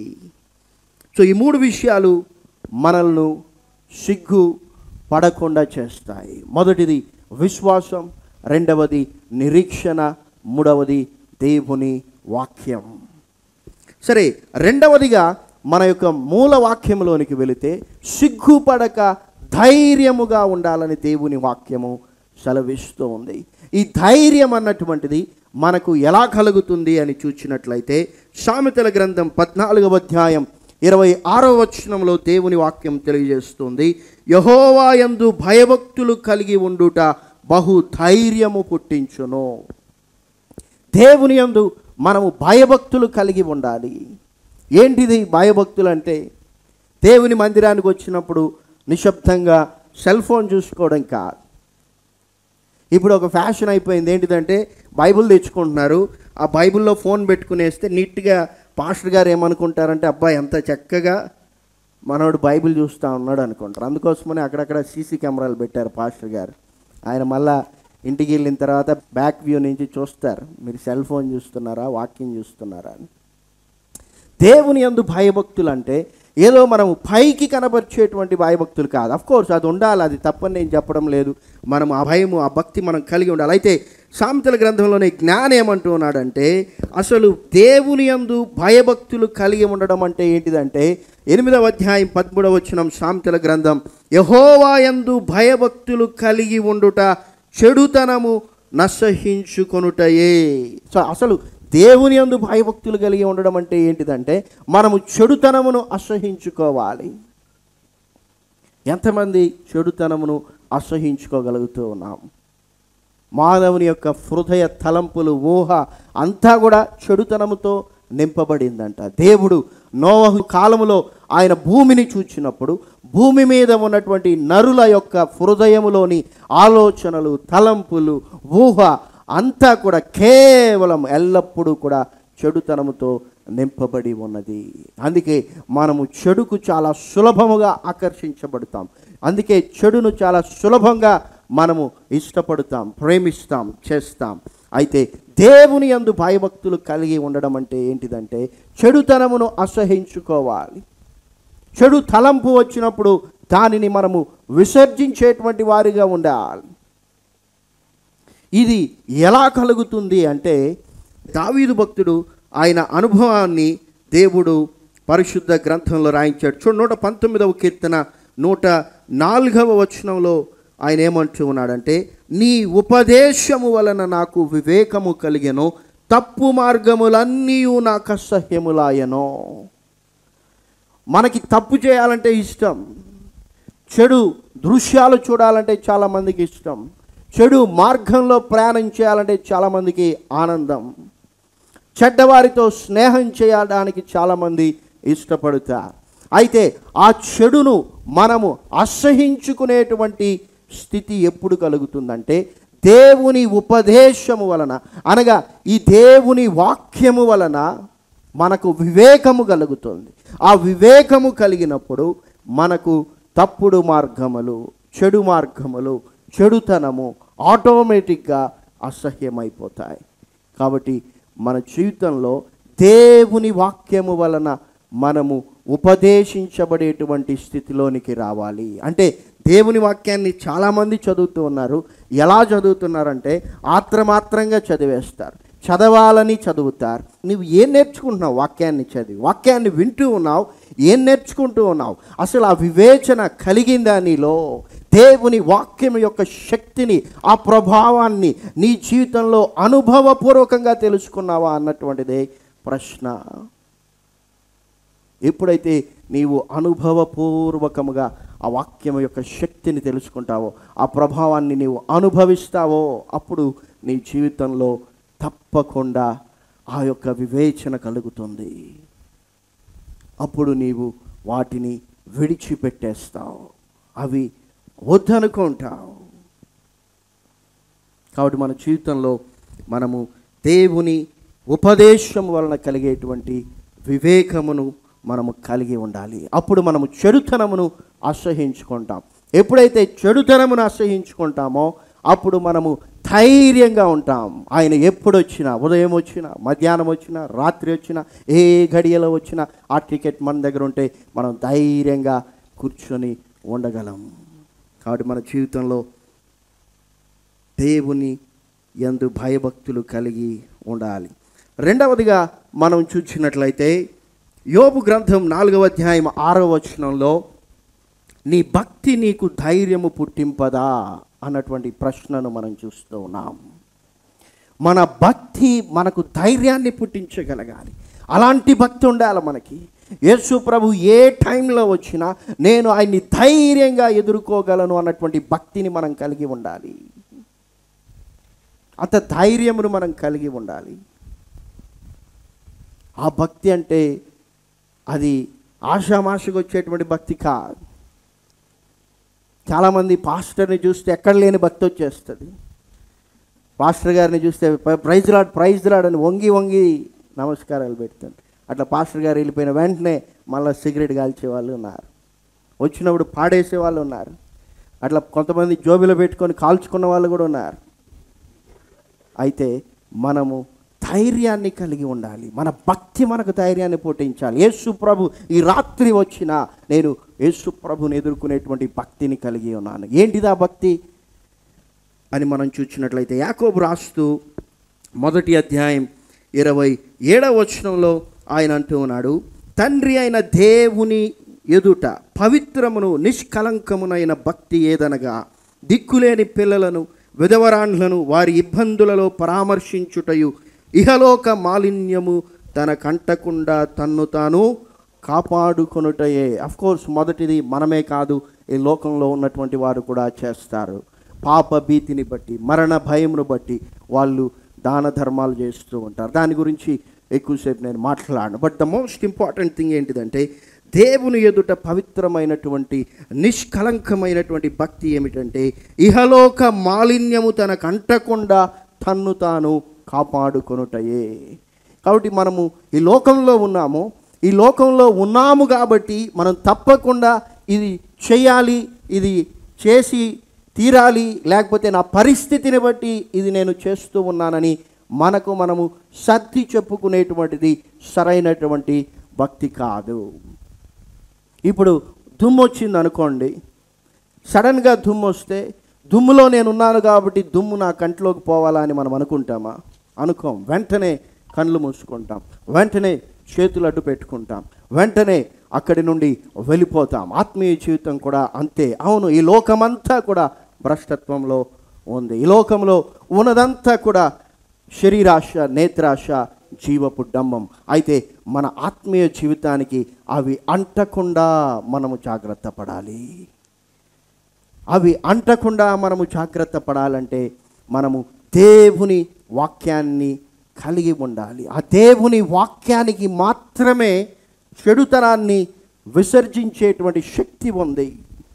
సో ఈ మూడు విషయాలు మనల్ని సిగ్గు పడకుండా చేస్తాయి మొదటిది విశ్వాసం రెండవది నిరీక్షణ మూడవది దేవుని వాక్యం సరే రెండవదిగా మన యొక్క మూల వాక్యంలోనికి వెళితే సిగ్గుపడక ధైర్యముగా ఉండాలని దేవుని వాక్యము సెలవిస్తూ ఉంది ఈ ధైర్యం అన్నటువంటిది మనకు ఎలా కలుగుతుంది అని చూచినట్లయితే సామెతల గ్రంథం పద్నాలుగవ అధ్యాయం ఇరవై ఆరవ వచనంలో దేవుని వాక్యం తెలియజేస్తుంది యహోవాయందు భయభక్తులు కలిగి ఉండుట బహు ధైర్యము పుట్టించును దేవుని యందు మనము భయభక్తులు కలిగి ఉండాలి ఏంటిది భయభక్తులు అంటే దేవుని మందిరానికి వచ్చినప్పుడు నిశ్శబ్దంగా సెల్ ఫోన్ చూసుకోవడం కాదు ఇప్పుడు ఒక ఫ్యాషన్ అయిపోయింది ఏంటిదంటే బైబిల్ తెచ్చుకుంటున్నారు ఆ బైబిల్లో ఫోన్ పెట్టుకునేస్తే నీట్గా పాస్టర్ గారు ఏమనుకుంటారంటే అబ్బాయి ఎంత చక్కగా మనోడు బైబిల్ చూస్తూ ఉన్నాడు అనుకుంటారు అందుకోసమని అక్కడక్కడ సీసీ కెమెరాలు పెట్టారు పాస్టర్ గారు ఆయన మళ్ళా ఇంటికి వెళ్ళిన తర్వాత బ్యాక్ వ్యూ నుంచి చూస్తారు మీరు సెల్ ఫోన్ చూస్తున్నారా వాకింగ్ చూస్తున్నారా అని దేవుని యందు భయభక్తులు అంటే ఏదో మనం పైకి కనబరిచేటువంటి భయభక్తులు కాదు అఫ్ కోర్స్ అది ఉండాలి అది తప్పని నేను చెప్పడం లేదు మనం ఆ భయము ఆ భక్తి మనం కలిగి ఉండాలి అయితే సామెతల గ్రంథంలోని జ్ఞానం ఏమంటూ ఉన్నాడంటే అసలు దేవుని యందు భయభక్తులు కలిగి ఉండడం అంటే ఏంటిదంటే ఎనిమిదవ అధ్యాయం పదమూడవ వచ్చిన సామెతల గ్రంథం యహోవా యందు భయభక్తులు కలిగి ఉండుట చెడుతనము నసహించుకొనుటయే సో అసలు దేవుని యందు భయభక్తులు కలిగి ఉండడం అంటే ఏంటిదంటే మనము చెడుతనమును అసహించుకోవాలి ఎంతమంది చెడుతనమును అసహించుకోగలుగుతూ ఉన్నాం మానవుని యొక్క హృదయ తలంపులు ఊహ అంతా కూడా చెడుతనముతో నింపబడిందంట దేవుడు నోవహు కాలములో ఆయన భూమిని చూచినప్పుడు భూమి మీద ఉన్నటువంటి నరుల యొక్క హృదయములోని ఆలోచనలు తలంపులు ఊహ అంతా కూడా కేవలం ఎల్లప్పుడూ కూడా చెడుతనముతో నింపబడి ఉన్నది అందుకే మనము చెడుకు చాలా సులభముగా ఆకర్షించబడతాం అందుకే చెడును చాలా సులభంగా మనము ఇష్టపడతాం ప్రేమిస్తాం చేస్తాం అయితే దేవుని యందు భయభక్తులు కలిగి ఉండడం అంటే ఏంటిదంటే చెడుతనమును అసహించుకోవాలి చెడు తలంపు వచ్చినప్పుడు దానిని మనము విసర్జించేటువంటి వారిగా ఉండాలి ఇది ఎలా కలుగుతుంది అంటే దావీదు భక్తుడు ఆయన అనుభవాన్ని దేవుడు పరిశుద్ధ గ్రంథంలో రాయించాడు చూడు నూట పంతొమ్మిదవ కీర్తన నూట నాలుగవ వచనంలో ఆయన ఏమంటూ ఉన్నాడంటే నీ ఉపదేశము వలన నాకు వివేకము కలిగెను తప్పు మార్గములన్నీ నాకు అసహ్యములాయనో మనకి తప్పు చేయాలంటే ఇష్టం చెడు దృశ్యాలు చూడాలంటే చాలామందికి ఇష్టం చెడు మార్గంలో ప్రయాణం చేయాలంటే చాలామందికి ఆనందం చెడ్డవారితో స్నేహం చేయడానికి చాలామంది ఇష్టపడతారు అయితే ఆ చెడును మనము అసహించుకునేటువంటి స్థితి ఎప్పుడు కలుగుతుందంటే దేవుని ఉపదేశము వలన అనగా ఈ దేవుని వాక్యము వలన మనకు వివేకము కలుగుతుంది ఆ వివేకము కలిగినప్పుడు మనకు తప్పుడు మార్గములు చెడు మార్గములు చెడుతనము ఆటోమేటిక్గా అసహ్యమైపోతాయి కాబట్టి మన జీవితంలో దేవుని వాక్యము వలన మనము ఉపదేశించబడేటువంటి స్థితిలోనికి రావాలి అంటే దేవుని వాక్యాన్ని చాలామంది చదువుతూ ఉన్నారు ఎలా చదువుతున్నారంటే ఆత్రమాత్రంగా చదివేస్తారు చదవాలని చదువుతారు నువ్వు ఏం నేర్చుకుంటున్నావు వాక్యాన్ని చదివి వాక్యాన్ని వింటూ ఉన్నావు ఏం నేర్చుకుంటూ ఉన్నావు అసలు ఆ వివేచన కలిగిందా నీలో దేవుని వాక్యం యొక్క శక్తిని ఆ ప్రభావాన్ని నీ జీవితంలో అనుభవపూర్వకంగా తెలుసుకున్నావా అన్నటువంటిదే ప్రశ్న ఎప్పుడైతే నీవు అనుభవపూర్వకముగా ఆ వాక్యం యొక్క శక్తిని తెలుసుకుంటావో ఆ ప్రభావాన్ని నీవు అనుభవిస్తావో అప్పుడు నీ జీవితంలో తప్పకుండా ఆ యొక్క వివేచన కలుగుతుంది అప్పుడు నీవు వాటిని విడిచిపెట్టేస్తావు అవి వద్దనుకుంటావు కాబట్టి మన జీవితంలో మనము దేవుని ఉపదేశం వలన కలిగేటువంటి వివేకమును మనము కలిగి ఉండాలి అప్పుడు మనము చెడుతనమును అసహించుకుంటాం ఎప్పుడైతే చెడుతనమును అసహించుకుంటామో అప్పుడు మనము ధైర్యంగా ఉంటాం ఆయన ఎప్పుడు వచ్చినా ఉదయం వచ్చినా మధ్యాహ్నం వచ్చినా రాత్రి వచ్చినా ఏ గడియలో వచ్చినా ఆ టికెట్ మన దగ్గర ఉంటే మనం ధైర్యంగా కూర్చొని ఉండగలం కాబట్టి మన జీవితంలో దేవుని యందు భయభక్తులు కలిగి ఉండాలి రెండవదిగా మనం చూసినట్లయితే యోబు గ్రంథం నాలుగవ అధ్యాయం ఆరవ వచనంలో నీ భక్తి నీకు ధైర్యము పుట్టింపదా అన్నటువంటి ప్రశ్నను మనం చూస్తూ ఉన్నాం మన భక్తి మనకు ధైర్యాన్ని పుట్టించగలగాలి అలాంటి భక్తి ఉండాలి మనకి యేసు ప్రభు ఏ టైంలో వచ్చినా నేను ఆయన్ని ధైర్యంగా ఎదుర్కోగలను అన్నటువంటి భక్తిని మనం కలిగి ఉండాలి అంత ధైర్యమును మనం కలిగి ఉండాలి ఆ భక్తి అంటే అది ఆషామాషగా వచ్చేటువంటి భక్తి కాదు చాలామంది పాస్టర్ని చూస్తే ఎక్కడ లేని భక్తి వచ్చేస్తుంది పాస్టర్ గారిని చూస్తే "ప్ర- ప్రైజ్ లాడ్ ప్రైజ్ లాడ్ అని వంగి వంగి నమస్కారాలు పెడతాను అట్లా పాస్టర్ గారు వెళ్ళిపోయిన వెంటనే మళ్ళీ సిగరెట్ కాల్చే వాళ్ళు ఉన్నారు వచ్చినప్పుడు పాడేసే వాళ్ళు ఉన్నారు అట్లా కొంతమంది జోబిలో పెట్టుకొని కాల్చుకున్న వాళ్ళు కూడా ఉన్నారు అయితే మనము ధైర్యాన్ని కలిగి ఉండాలి మన భక్తి మనకు ధైర్యాన్ని పుట్టించాలి యేసు ప్రభు ఈ రాత్రి వచ్చిన నేను యేసు ప్రభుని ఎదుర్కొనేటువంటి భక్తిని కలిగి ఉన్నాను ఏంటిదా భక్తి అని మనం చూసినట్లయితే యాకోబు రాస్తూ మొదటి అధ్యాయం ఇరవై ఏడవ వచనంలో ఆయన అంటూ ఉన్నాడు తండ్రి అయిన దేవుని ఎదుట పవిత్రమును నిష్కలంకమునైన భక్తి ఏదనగా దిక్కులేని పిల్లలను విధవరాండ్లను వారి ఇబ్బందులలో పరామర్శించుటయు ఇహలోక మాలిన్యము తన కంటకుండా తన్ను తాను కాపాడుకొనుటయే కోర్స్ మొదటిది మనమే కాదు ఈ లోకంలో ఉన్నటువంటి వారు కూడా చేస్తారు పాప భీతిని బట్టి మరణ భయమును బట్టి వాళ్ళు దాన ధర్మాలు చేస్తూ ఉంటారు దాని గురించి ఎక్కువసేపు నేను మాట్లాడను but the most important thing ఏంటిదంటే దేవుని ఎదుట పవిత్రమైనటువంటి నిష్కలంకమైనటువంటి భక్తి ఏమిటంటే ఇహలోక మాలిన్యము తనకు అంటకుండా తన్ను తాను కాపాడుకొనుటయే కాబట్టి మనము ఈ లోకంలో ఉన్నాము ఈ లోకంలో ఉన్నాము కాబట్టి మనం తప్పకుండా ఇది చేయాలి ఇది చేసి తీరాలి లేకపోతే నా పరిస్థితిని బట్టి ఇది నేను చేస్తూ ఉన్నానని మనకు మనము సర్ది చెప్పుకునేటువంటిది సరైనటువంటి భక్తి కాదు ఇప్పుడు దుమ్ము వచ్చింది అనుకోండి సడన్గా దుమ్ము వస్తే దుమ్ములో నేను ఉన్నాను కాబట్టి దుమ్ము నా కంట్లోకి పోవాలా అని మనం అనుకుంటామా అనుకోం వెంటనే కళ్ళు మూసుకుంటాం వెంటనే చేతులు అడ్డు పెట్టుకుంటాం వెంటనే అక్కడి నుండి వెళ్ళిపోతాం ఆత్మీయ జీవితం కూడా అంతే అవును ఈ లోకమంతా కూడా భ్రష్టత్వంలో ఉంది ఈ లోకంలో ఉన్నదంతా కూడా శరీరాశ నేత్రాశ జీవపు డంబం అయితే మన ఆత్మీయ జీవితానికి అవి అంటకుండా మనము జాగ్రత్త పడాలి అవి అంటకుండా మనము జాగ్రత్త పడాలంటే మనము దేవుని వాక్యాన్ని కలిగి ఉండాలి ఆ దేవుని వాక్యానికి మాత్రమే చెడుతనాన్ని విసర్జించేటువంటి శక్తి ఉంది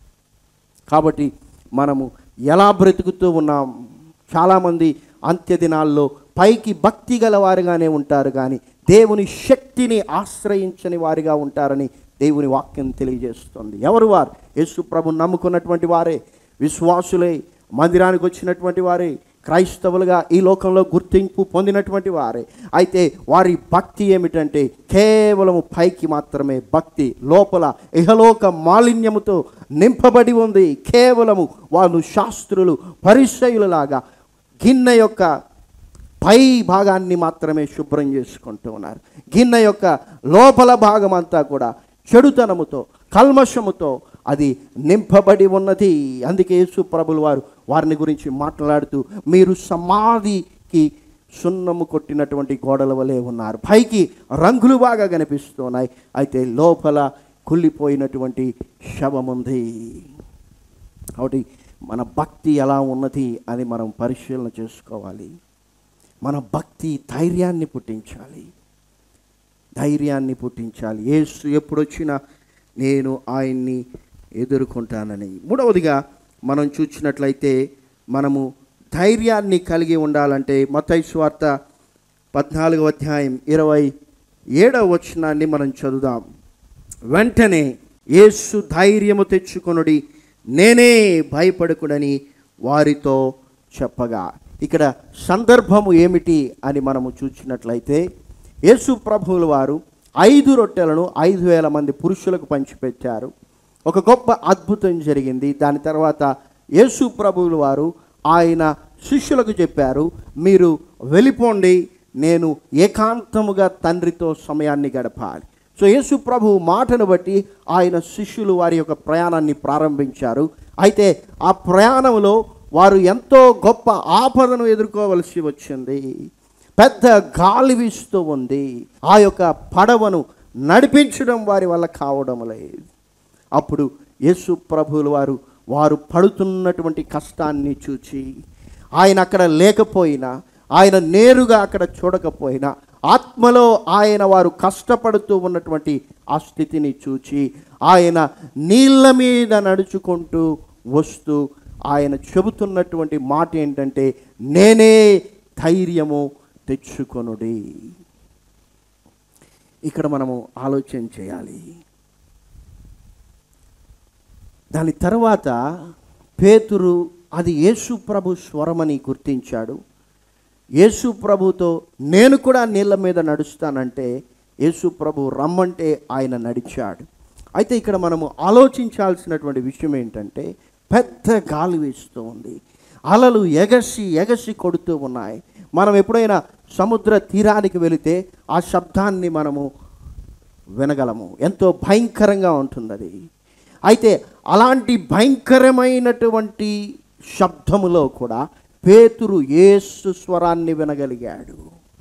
కాబట్టి మనము ఎలా బ్రతుకుతూ ఉన్నాం చాలామంది అంత్య దినాల్లో పైకి భక్తి గల వారుగానే ఉంటారు కానీ దేవుని శక్తిని ఆశ్రయించని వారిగా ఉంటారని దేవుని వాక్యం తెలియజేస్తుంది ఎవరు వారు యేసు ప్రభు నమ్ముకున్నటువంటి వారే విశ్వాసులే మందిరానికి వచ్చినటువంటి వారే క్రైస్తవులుగా ఈ లోకంలో గుర్తింపు పొందినటువంటి వారే అయితే వారి భక్తి ఏమిటంటే కేవలము పైకి మాత్రమే భక్తి లోపల ఇహలోక మాలిన్యముతో నింపబడి ఉంది కేవలము వాళ్ళు శాస్త్రులు పరిచయులలాగా గిన్నె యొక్క పై భాగాన్ని మాత్రమే శుభ్రం చేసుకుంటూ ఉన్నారు గిన్నె యొక్క లోపల భాగం అంతా కూడా చెడుతనముతో కల్మషముతో అది నింపబడి ఉన్నది అందుకే యేసు ప్రభులు వారు వారిని గురించి మాట్లాడుతూ మీరు సమాధికి సున్నము కొట్టినటువంటి గోడల వలె ఉన్నారు పైకి రంగులు బాగా కనిపిస్తున్నాయి అయితే లోపల కుళ్ళిపోయినటువంటి శవం ఉంది కాబట్టి మన భక్తి ఎలా ఉన్నది అని మనం పరిశీలన చేసుకోవాలి మన భక్తి ధైర్యాన్ని పుట్టించాలి ధైర్యాన్ని పుట్టించాలి యేసు ఎప్పుడొచ్చినా నేను ఆయన్ని ఎదుర్కొంటానని మూడవదిగా మనం చూసినట్లయితే మనము ధైర్యాన్ని కలిగి ఉండాలంటే మత్తయి వార్త పద్నాలుగవ అధ్యాయం ఇరవై ఏడవ వచనాన్ని మనం చదువుదాం వెంటనే యేసు ధైర్యము తెచ్చుకొనుడి నేనే భయపడకుడని వారితో చెప్పగా ఇక్కడ సందర్భము ఏమిటి అని మనము చూసినట్లయితే యేసు ప్రభువుల వారు ఐదు రొట్టెలను ఐదు వేల మంది పురుషులకు పంచిపెట్టారు ఒక గొప్ప అద్భుతం జరిగింది దాని తర్వాత యేసు ప్రభువుల వారు ఆయన శిష్యులకు చెప్పారు మీరు వెళ్ళిపోండి నేను ఏకాంతముగా తండ్రితో సమయాన్ని గడపాలి సో యేసు ప్రభు మాటను బట్టి ఆయన శిష్యులు వారి యొక్క ప్రయాణాన్ని ప్రారంభించారు అయితే ఆ ప్రయాణంలో వారు ఎంతో గొప్ప ఆపదను ఎదుర్కోవలసి వచ్చింది పెద్ద గాలి వీస్తూ ఉంది ఆ యొక్క పడవను నడిపించడం వారి వల్ల కావడం లేదు అప్పుడు యేసు ప్రభువుల వారు వారు పడుతున్నటువంటి కష్టాన్ని చూచి ఆయన అక్కడ లేకపోయినా ఆయన నేరుగా అక్కడ చూడకపోయినా ఆత్మలో ఆయన వారు కష్టపడుతూ ఉన్నటువంటి ఆ స్థితిని చూచి ఆయన నీళ్ళ మీద నడుచుకుంటూ వస్తూ ఆయన చెబుతున్నటువంటి మాట ఏంటంటే నేనే ధైర్యము తెచ్చుకొనుడి ఇక్కడ మనము ఆలోచన చేయాలి దాని తర్వాత పేతురు అది యేసు ప్రభు స్వరమని గుర్తించాడు యేసు ప్రభుతో నేను కూడా నీళ్ళ మీద నడుస్తానంటే యేసు ప్రభు రమ్మంటే ఆయన నడిచాడు అయితే ఇక్కడ మనము ఆలోచించాల్సినటువంటి విషయం ఏంటంటే పెద్ద గాలి వీస్తూ ఉంది అలలు ఎగసి ఎగసి కొడుతూ ఉన్నాయి మనం ఎప్పుడైనా సముద్ర తీరానికి వెళితే ఆ శబ్దాన్ని మనము వినగలము ఎంతో భయంకరంగా ఉంటుంది అది అయితే అలాంటి భయంకరమైనటువంటి శబ్దములో కూడా పేతురు యేసు స్వరాన్ని వినగలిగాడు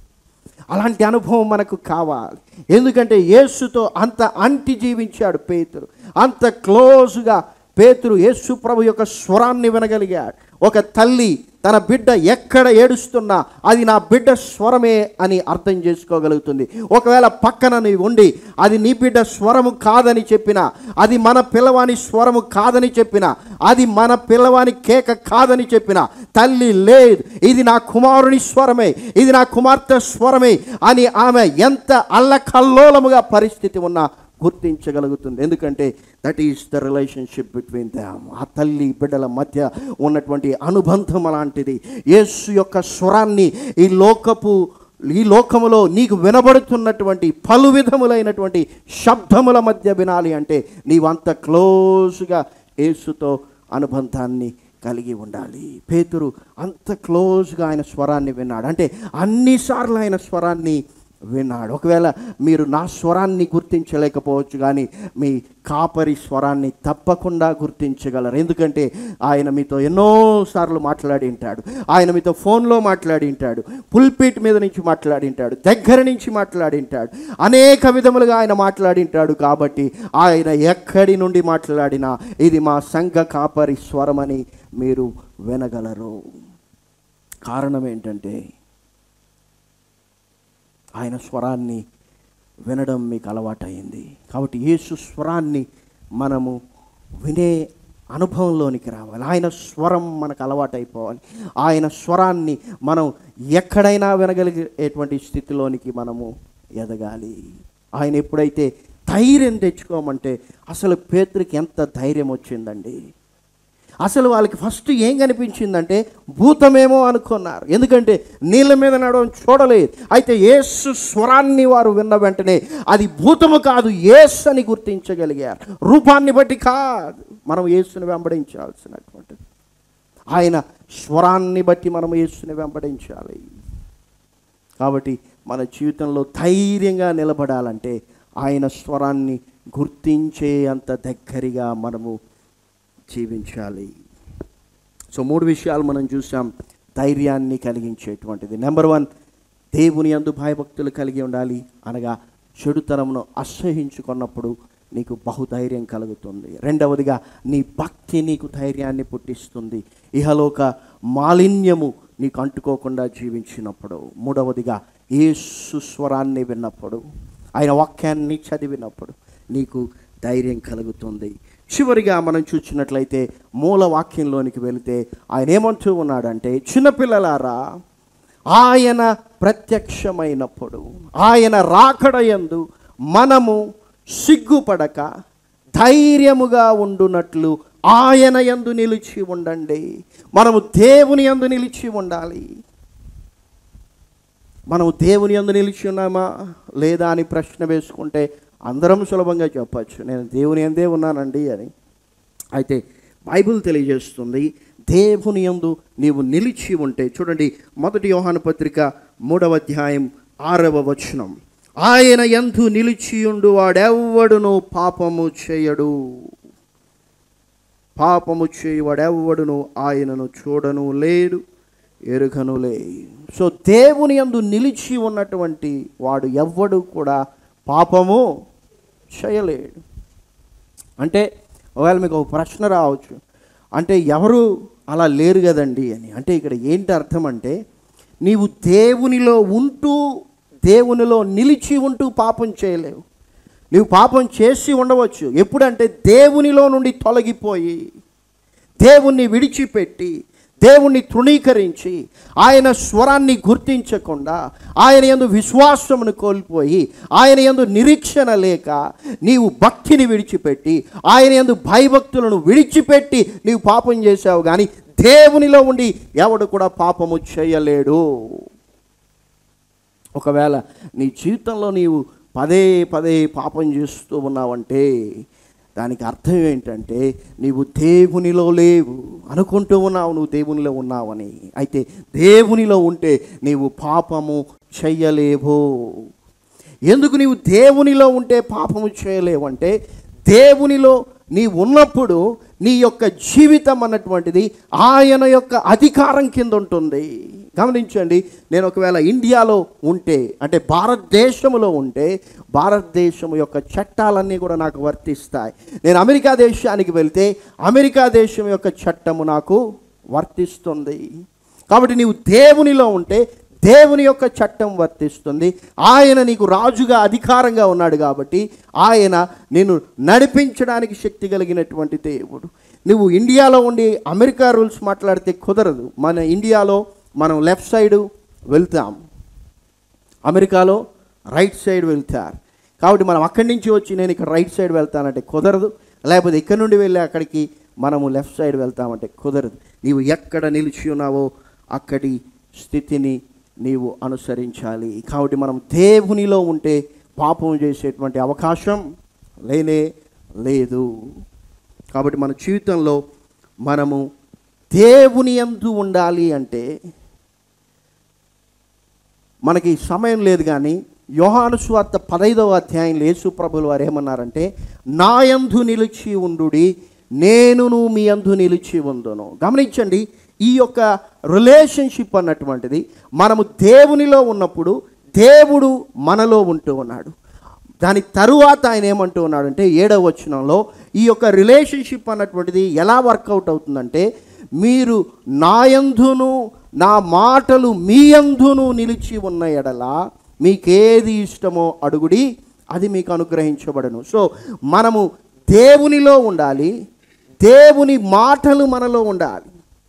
అలాంటి అనుభవం మనకు కావాలి ఎందుకంటే యేసుతో అంత అంటి జీవించాడు పేతురు అంత క్లోజ్గా పేతురు యేసు ప్రభు యొక్క స్వరాన్ని వినగలిగాడు ఒక తల్లి తన బిడ్డ ఎక్కడ ఏడుస్తున్నా అది నా బిడ్డ స్వరమే అని అర్థం చేసుకోగలుగుతుంది ఒకవేళ పక్కన నీ ఉండి అది నీ బిడ్డ స్వరము కాదని చెప్పినా అది మన పిల్లవాని స్వరము కాదని చెప్పినా అది మన పిల్లవాని కేక కాదని చెప్పినా తల్లి లేదు ఇది నా కుమారుని స్వరమే ఇది నా కుమార్తె స్వరమే అని ఆమె ఎంత అల్లకల్లోలముగా పరిస్థితి ఉన్నా గుర్తించగలుగుతుంది ఎందుకంటే that is the relationship between them ఆ తల్లి బిడ్డల మధ్య ఉన్నటువంటి అనుబంధం అలాంటిది యేసు యొక్క స్వరాన్ని ఈ లోకపు ఈ లోకములో నీకు వినబడుతున్నటువంటి పలు విధములైనటువంటి శబ్దముల మధ్య వినాలి అంటే నీవంత క్లోజ్గా యేసుతో అనుబంధాన్ని కలిగి ఉండాలి పేతురు అంత క్లోజ్గా ఆయన స్వరాన్ని విన్నాడు అంటే అన్నిసార్లు ఆయన స్వరాన్ని విన్నాడు ఒకవేళ మీరు నా స్వరాన్ని గుర్తించలేకపోవచ్చు కానీ మీ కాపరి స్వరాన్ని తప్పకుండా గుర్తించగలరు ఎందుకంటే ఆయన మీతో ఎన్నోసార్లు మాట్లాడి ఉంటాడు ఆయన మీతో ఫోన్లో మాట్లాడి ఉంటాడు పుల్పీట్ మీద నుంచి మాట్లాడి ఉంటాడు దగ్గర నుంచి మాట్లాడి ఉంటాడు అనేక విధములుగా ఆయన మాట్లాడి ఉంటాడు కాబట్టి ఆయన ఎక్కడి నుండి మాట్లాడినా ఇది మా సంఘ కాపరి స్వరమని మీరు వినగలరు కారణం ఏంటంటే ఆయన స్వరాన్ని వినడం మీకు అలవాటైంది కాబట్టి యేసు స్వరాన్ని మనము వినే అనుభవంలోనికి రావాలి ఆయన స్వరం మనకు అలవాటైపోవాలి ఆయన స్వరాన్ని మనం ఎక్కడైనా వినగలిగేటువంటి స్థితిలోనికి మనము ఎదగాలి ఆయన ఎప్పుడైతే ధైర్యం తెచ్చుకోమంటే అసలు పేతురికి ఎంత ధైర్యం వచ్చిందండి అసలు వాళ్ళకి ఫస్ట్ ఏం కనిపించిందంటే భూతమేమో అనుకున్నారు ఎందుకంటే నీళ్ళ మీద నడవడం చూడలేదు అయితే యేసు స్వరాన్ని వారు విన్న వెంటనే అది భూతము కాదు యేసు అని గుర్తించగలిగారు రూపాన్ని బట్టి కాదు మనం యేసుని వెంబడించాల్సినటువంటిది ఆయన స్వరాన్ని బట్టి మనం యేసుని వెంబడించాలి కాబట్టి మన జీవితంలో ధైర్యంగా నిలబడాలంటే ఆయన స్వరాన్ని గుర్తించే అంత దగ్గరగా మనము జీవించాలి సో మూడు విషయాలు మనం చూసాం ధైర్యాన్ని కలిగించేటువంటిది నెంబర్ వన్ దేవుని అందు భయభక్తులు కలిగి ఉండాలి అనగా చెడుతనమును అసహించుకున్నప్పుడు నీకు బహుధైర్యం కలుగుతుంది రెండవదిగా నీ భక్తి నీకు ధైర్యాన్ని పుట్టిస్తుంది ఇహలోక మాలిన్యము నీకు అంటుకోకుండా జీవించినప్పుడు మూడవదిగా యేసు స్వరాన్ని విన్నప్పుడు ఆయన వాక్యాన్ని చదివినప్పుడు నీకు ధైర్యం కలుగుతుంది చివరిగా మనం చూసినట్లయితే మూల వాక్యంలోనికి వెళితే ఆయన ఏమంటూ ఉన్నాడంటే చిన్నపిల్లలారా ఆయన ప్రత్యక్షమైనప్పుడు ఆయన రాకడయందు మనము సిగ్గుపడక ధైర్యముగా ఉండునట్లు ఆయన యందు నిలిచి ఉండండి మనము దేవుని యందు నిలిచి ఉండాలి మనము దేవుని యందు నిలిచి ఉన్నామా లేదా అని ప్రశ్న వేసుకుంటే అందరం సులభంగా చెప్పచ్చు నేను దేవుని ఎందే ఉన్నానండి అని అయితే బైబిల్ తెలియజేస్తుంది దేవుని యందు నీవు నిలిచి ఉంటే చూడండి మొదటి యోహాను పత్రిక మూడవ అధ్యాయం ఆరవ వచనం ఆయన ఎందు నిలిచియుండు వాడెవ్వడును పాపము చేయడు పాపము చేయవాడెవ్వడును ఆయనను చూడను లేడు ఎరుగను లే సో దేవుని యందు నిలిచి ఉన్నటువంటి వాడు ఎవ్వడు కూడా పాపము చేయలేడు అంటే ఒకవేళ మీకు ఒక ప్రశ్న రావచ్చు అంటే ఎవరు అలా లేరు కదండి అని అంటే ఇక్కడ ఏంటి అర్థం అంటే నీవు దేవునిలో ఉంటూ దేవునిలో నిలిచి ఉంటూ పాపం చేయలేవు నీవు పాపం చేసి ఉండవచ్చు ఎప్పుడంటే దేవునిలో నుండి తొలగిపోయి దేవుణ్ణి విడిచిపెట్టి దేవుణ్ణి తృణీకరించి ఆయన స్వరాన్ని గుర్తించకుండా ఆయన యందు విశ్వాసమును కోల్పోయి ఆయన యందు నిరీక్షణ లేక నీవు భక్తిని విడిచిపెట్టి ఆయన యందు భయభక్తులను విడిచిపెట్టి నీవు పాపం చేశావు కానీ దేవునిలో ఉండి ఎవడు కూడా పాపము చేయలేడు ఒకవేళ నీ జీవితంలో నీవు పదే పదే పాపం చేస్తూ ఉన్నావంటే దానికి అర్థం ఏంటంటే నీవు దేవునిలో లేవు అనుకుంటూ ఉన్నావు నువ్వు దేవునిలో ఉన్నావని అయితే దేవునిలో ఉంటే నీవు పాపము చెయ్యలేవు ఎందుకు నీవు దేవునిలో ఉంటే పాపము చేయలేవంటే దేవునిలో నీ ఉన్నప్పుడు నీ యొక్క జీవితం అన్నటువంటిది ఆయన యొక్క అధికారం కింద ఉంటుంది గమనించండి నేను ఒకవేళ ఇండియాలో ఉంటే అంటే భారతదేశంలో ఉంటే భారతదేశం యొక్క చట్టాలన్నీ కూడా నాకు వర్తిస్తాయి నేను అమెరికా దేశానికి వెళ్తే అమెరికా దేశం యొక్క చట్టము నాకు వర్తిస్తుంది కాబట్టి నీవు దేవునిలో ఉంటే దేవుని యొక్క చట్టం వర్తిస్తుంది ఆయన నీకు రాజుగా అధికారంగా ఉన్నాడు కాబట్టి ఆయన నిన్ను నడిపించడానికి శక్తి కలిగినటువంటి దేవుడు నువ్వు ఇండియాలో ఉండి అమెరికా రూల్స్ మాట్లాడితే కుదరదు మన ఇండియాలో మనం లెఫ్ట్ సైడు వెళ్తాం అమెరికాలో రైట్ సైడ్ వెళ్తారు కాబట్టి మనం అక్కడి నుంచి వచ్చి నేను ఇక్కడ రైట్ సైడ్ వెళ్తానంటే కుదరదు లేకపోతే ఇక్కడ నుండి వెళ్ళి అక్కడికి మనము లెఫ్ట్ సైడ్ వెళ్తామంటే కుదరదు నీవు ఎక్కడ నిలిచి ఉన్నావో అక్కడి స్థితిని నీవు అనుసరించాలి కాబట్టి మనం దేవునిలో ఉంటే పాపం చేసేటువంటి అవకాశం లేనే లేదు కాబట్టి మన జీవితంలో మనము దేవుని ఎందు ఉండాలి అంటే మనకి సమయం లేదు కానీ యోహాను స్వార్త పదైదవ అధ్యాయంలో యేసు ప్రభులు వారు ఏమన్నారంటే నా యందు నిలిచి ఉండుడి నేనును మీ యందు నిలిచి ఉందును గమనించండి ఈ యొక్క రిలేషన్షిప్ అన్నటువంటిది మనము దేవునిలో ఉన్నప్పుడు దేవుడు మనలో ఉంటూ ఉన్నాడు దాని తరువాత ఆయన ఏమంటూ ఉన్నాడంటే ఏడవ వచనంలో ఈ యొక్క రిలేషన్షిప్ అన్నటువంటిది ఎలా వర్కౌట్ అవుతుందంటే మీరు నాయందును నా మాటలు మీ యందును నిలిచి ఉన్న ఎడల మీకేది ఇష్టమో అడుగుడి అది మీకు అనుగ్రహించబడను సో మనము దేవునిలో ఉండాలి దేవుని మాటలు మనలో ఉండాలి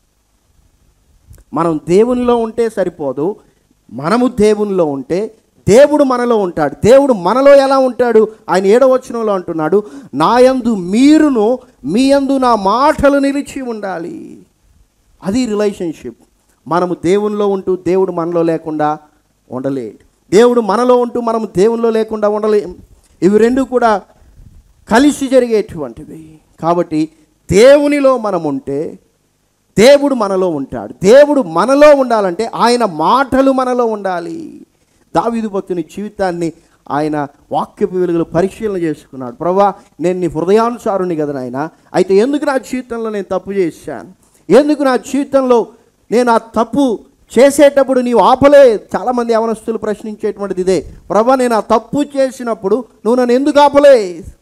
మనం దేవునిలో ఉంటే సరిపోదు మనము దేవునిలో ఉంటే దేవుడు మనలో ఉంటాడు దేవుడు మనలో ఎలా ఉంటాడు ఆయన ఏడవచనంలో అంటున్నాడు నాయందు మీరును మీ యందు నా మాటలు నిలిచి ఉండాలి అది రిలేషన్షిప్ మనము దేవునిలో ఉంటూ దేవుడు మనలో లేకుండా ఉండలేడు దేవుడు మనలో ఉంటూ మనము దేవునిలో లేకుండా ఉండలేం ఇవి రెండు కూడా కలిసి జరిగేటువంటివి కాబట్టి దేవునిలో మనం ఉంటే దేవుడు మనలో ఉంటాడు దేవుడు మనలో ఉండాలంటే ఆయన మాటలు మనలో ఉండాలి దావీదు భక్తుని జీవితాన్ని ఆయన వాక్యపు వెలుగులు పరిశీలన చేసుకున్నాడు ప్రభా నేను నీ హృదయానుసారుని కదా నాయన అయితే ఎందుకు నా జీవితంలో నేను తప్పు చేశాను ఎందుకు నా జీవితంలో నేను ఆ తప్పు చేసేటప్పుడు నీవు ఆపలే చాలామంది యవనస్తులు ప్రశ్నించేటువంటిది ఇదే ప్రభా నేను ఆ తప్పు చేసినప్పుడు నువ్వు నన్ను ఎందుకు ఆపలే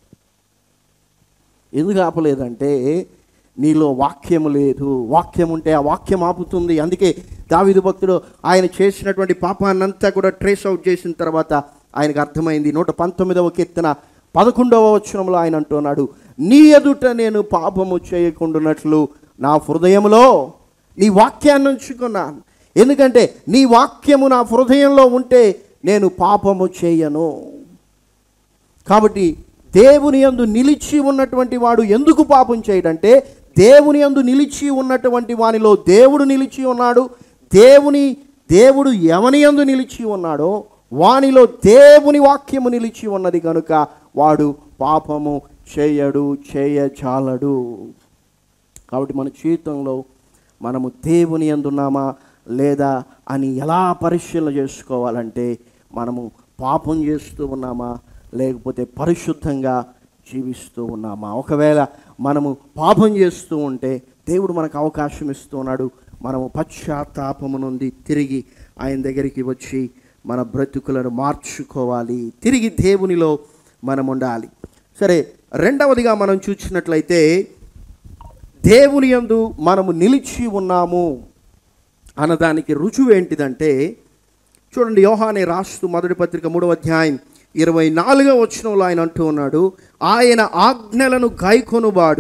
ఎందుకు ఆపలేదంటే నీలో వాక్యం లేదు వాక్యం ఉంటే ఆ వాక్యం ఆపుతుంది అందుకే దావిదు భక్తుడు ఆయన చేసినటువంటి పాపాన్నంతా కూడా ట్రేస్ అవుట్ చేసిన తర్వాత ఆయనకు అర్థమైంది నూట పంతొమ్మిదవ కీర్తన పదకొండవ వచనంలో ఆయన అంటున్నాడు నీ ఎదుట నేను పాపము చేయకుండానట్లు నా హృదయంలో నీ వాక్యాన్ని ఉంచుకున్నాను ఎందుకంటే నీ వాక్యము నా హృదయంలో ఉంటే నేను పాపము చేయను కాబట్టి దేవుని యందు నిలిచి ఉన్నటువంటి వాడు ఎందుకు పాపం చేయడంటే దేవుని యందు నిలిచి ఉన్నటువంటి వానిలో దేవుడు నిలిచి ఉన్నాడు దేవుని దేవుడు ఎవని యందు నిలిచి ఉన్నాడో వానిలో దేవుని వాక్యము నిలిచి ఉన్నది కనుక వాడు పాపము చేయడు చేయజాలడు కాబట్టి మన జీవితంలో మనము దేవుని ఎందున్నామా లేదా అని ఎలా పరిశీలన చేసుకోవాలంటే మనము పాపం చేస్తూ ఉన్నామా లేకపోతే పరిశుద్ధంగా జీవిస్తూ ఉన్నామా ఒకవేళ మనము పాపం చేస్తూ ఉంటే దేవుడు మనకు అవకాశం ఇస్తూ ఉన్నాడు మనము పశ్చాత్తాపము నుండి తిరిగి ఆయన దగ్గరికి వచ్చి మన బ్రతుకులను మార్చుకోవాలి తిరిగి దేవునిలో మనం ఉండాలి సరే రెండవదిగా మనం చూసినట్లయితే దేవుని యందు మనము నిలిచి ఉన్నాము అన్నదానికి రుజువు ఏంటిదంటే చూడండి యోహానే రాస్తూ మొదటి పత్రిక మూడవ అధ్యాయం ఇరవై నాలుగవ వచనంలో ఆయన అంటూ ఉన్నాడు ఆయన ఆజ్ఞలను గాయకొనువాడు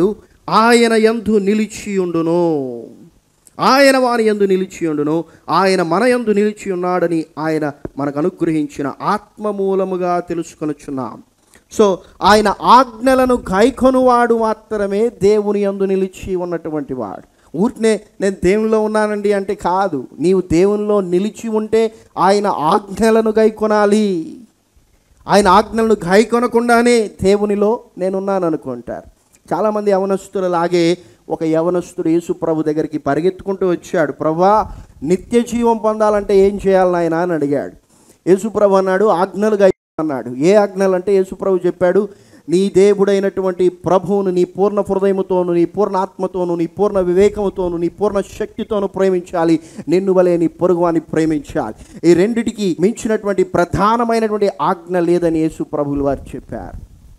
ఆయన యందు నిలిచియుండును ఆయన వాని యందు నిలిచియుండును ఆయన మన యందు నిలిచి ఉన్నాడని ఆయన మనకు అనుగ్రహించిన ఆత్మ మూలముగా తెలుసుకొనుచున్నాం సో ఆయన ఆజ్ఞలను గాయకొనువాడు మాత్రమే దేవుని యందు నిలిచి ఉన్నటువంటి వాడు ఊరినే నేను దేవునిలో ఉన్నానండి అంటే కాదు నీవు దేవునిలో నిలిచి ఉంటే ఆయన ఆజ్ఞలను గైకొనాలి ఆయన ఆజ్ఞలను గాయకొనకుండానే దేవునిలో నేనున్నాను అనుకుంటారు చాలామంది యవనస్తులు లాగే ఒక యవనస్తుడు యేసు ప్రభు దగ్గరికి పరిగెత్తుకుంటూ వచ్చాడు ప్రభా నిత్య జీవం పొందాలంటే ఏం చేయాలి నాయన అని అడిగాడు యేసు ప్రభు అన్నాడు ఆజ్ఞలు గాయ అన్నాడు ఏ ఆజ్ఞలు అంటే యేసు ప్రభు చెప్పాడు నీ దేవుడైనటువంటి ప్రభువును నీ పూర్ణ హృదయముతోను నీ పూర్ణ ఆత్మతోను నీ పూర్ణ వివేకముతోను నీ పూర్ణ శక్తితోను ప్రేమించాలి నిన్ను వలే నీ పొరుగువాన్ని ప్రేమించాలి ఈ రెండిటికి మించినటువంటి ప్రధానమైనటువంటి ఆజ్ఞ లేదని యేసు ప్రభులు వారు చెప్పారు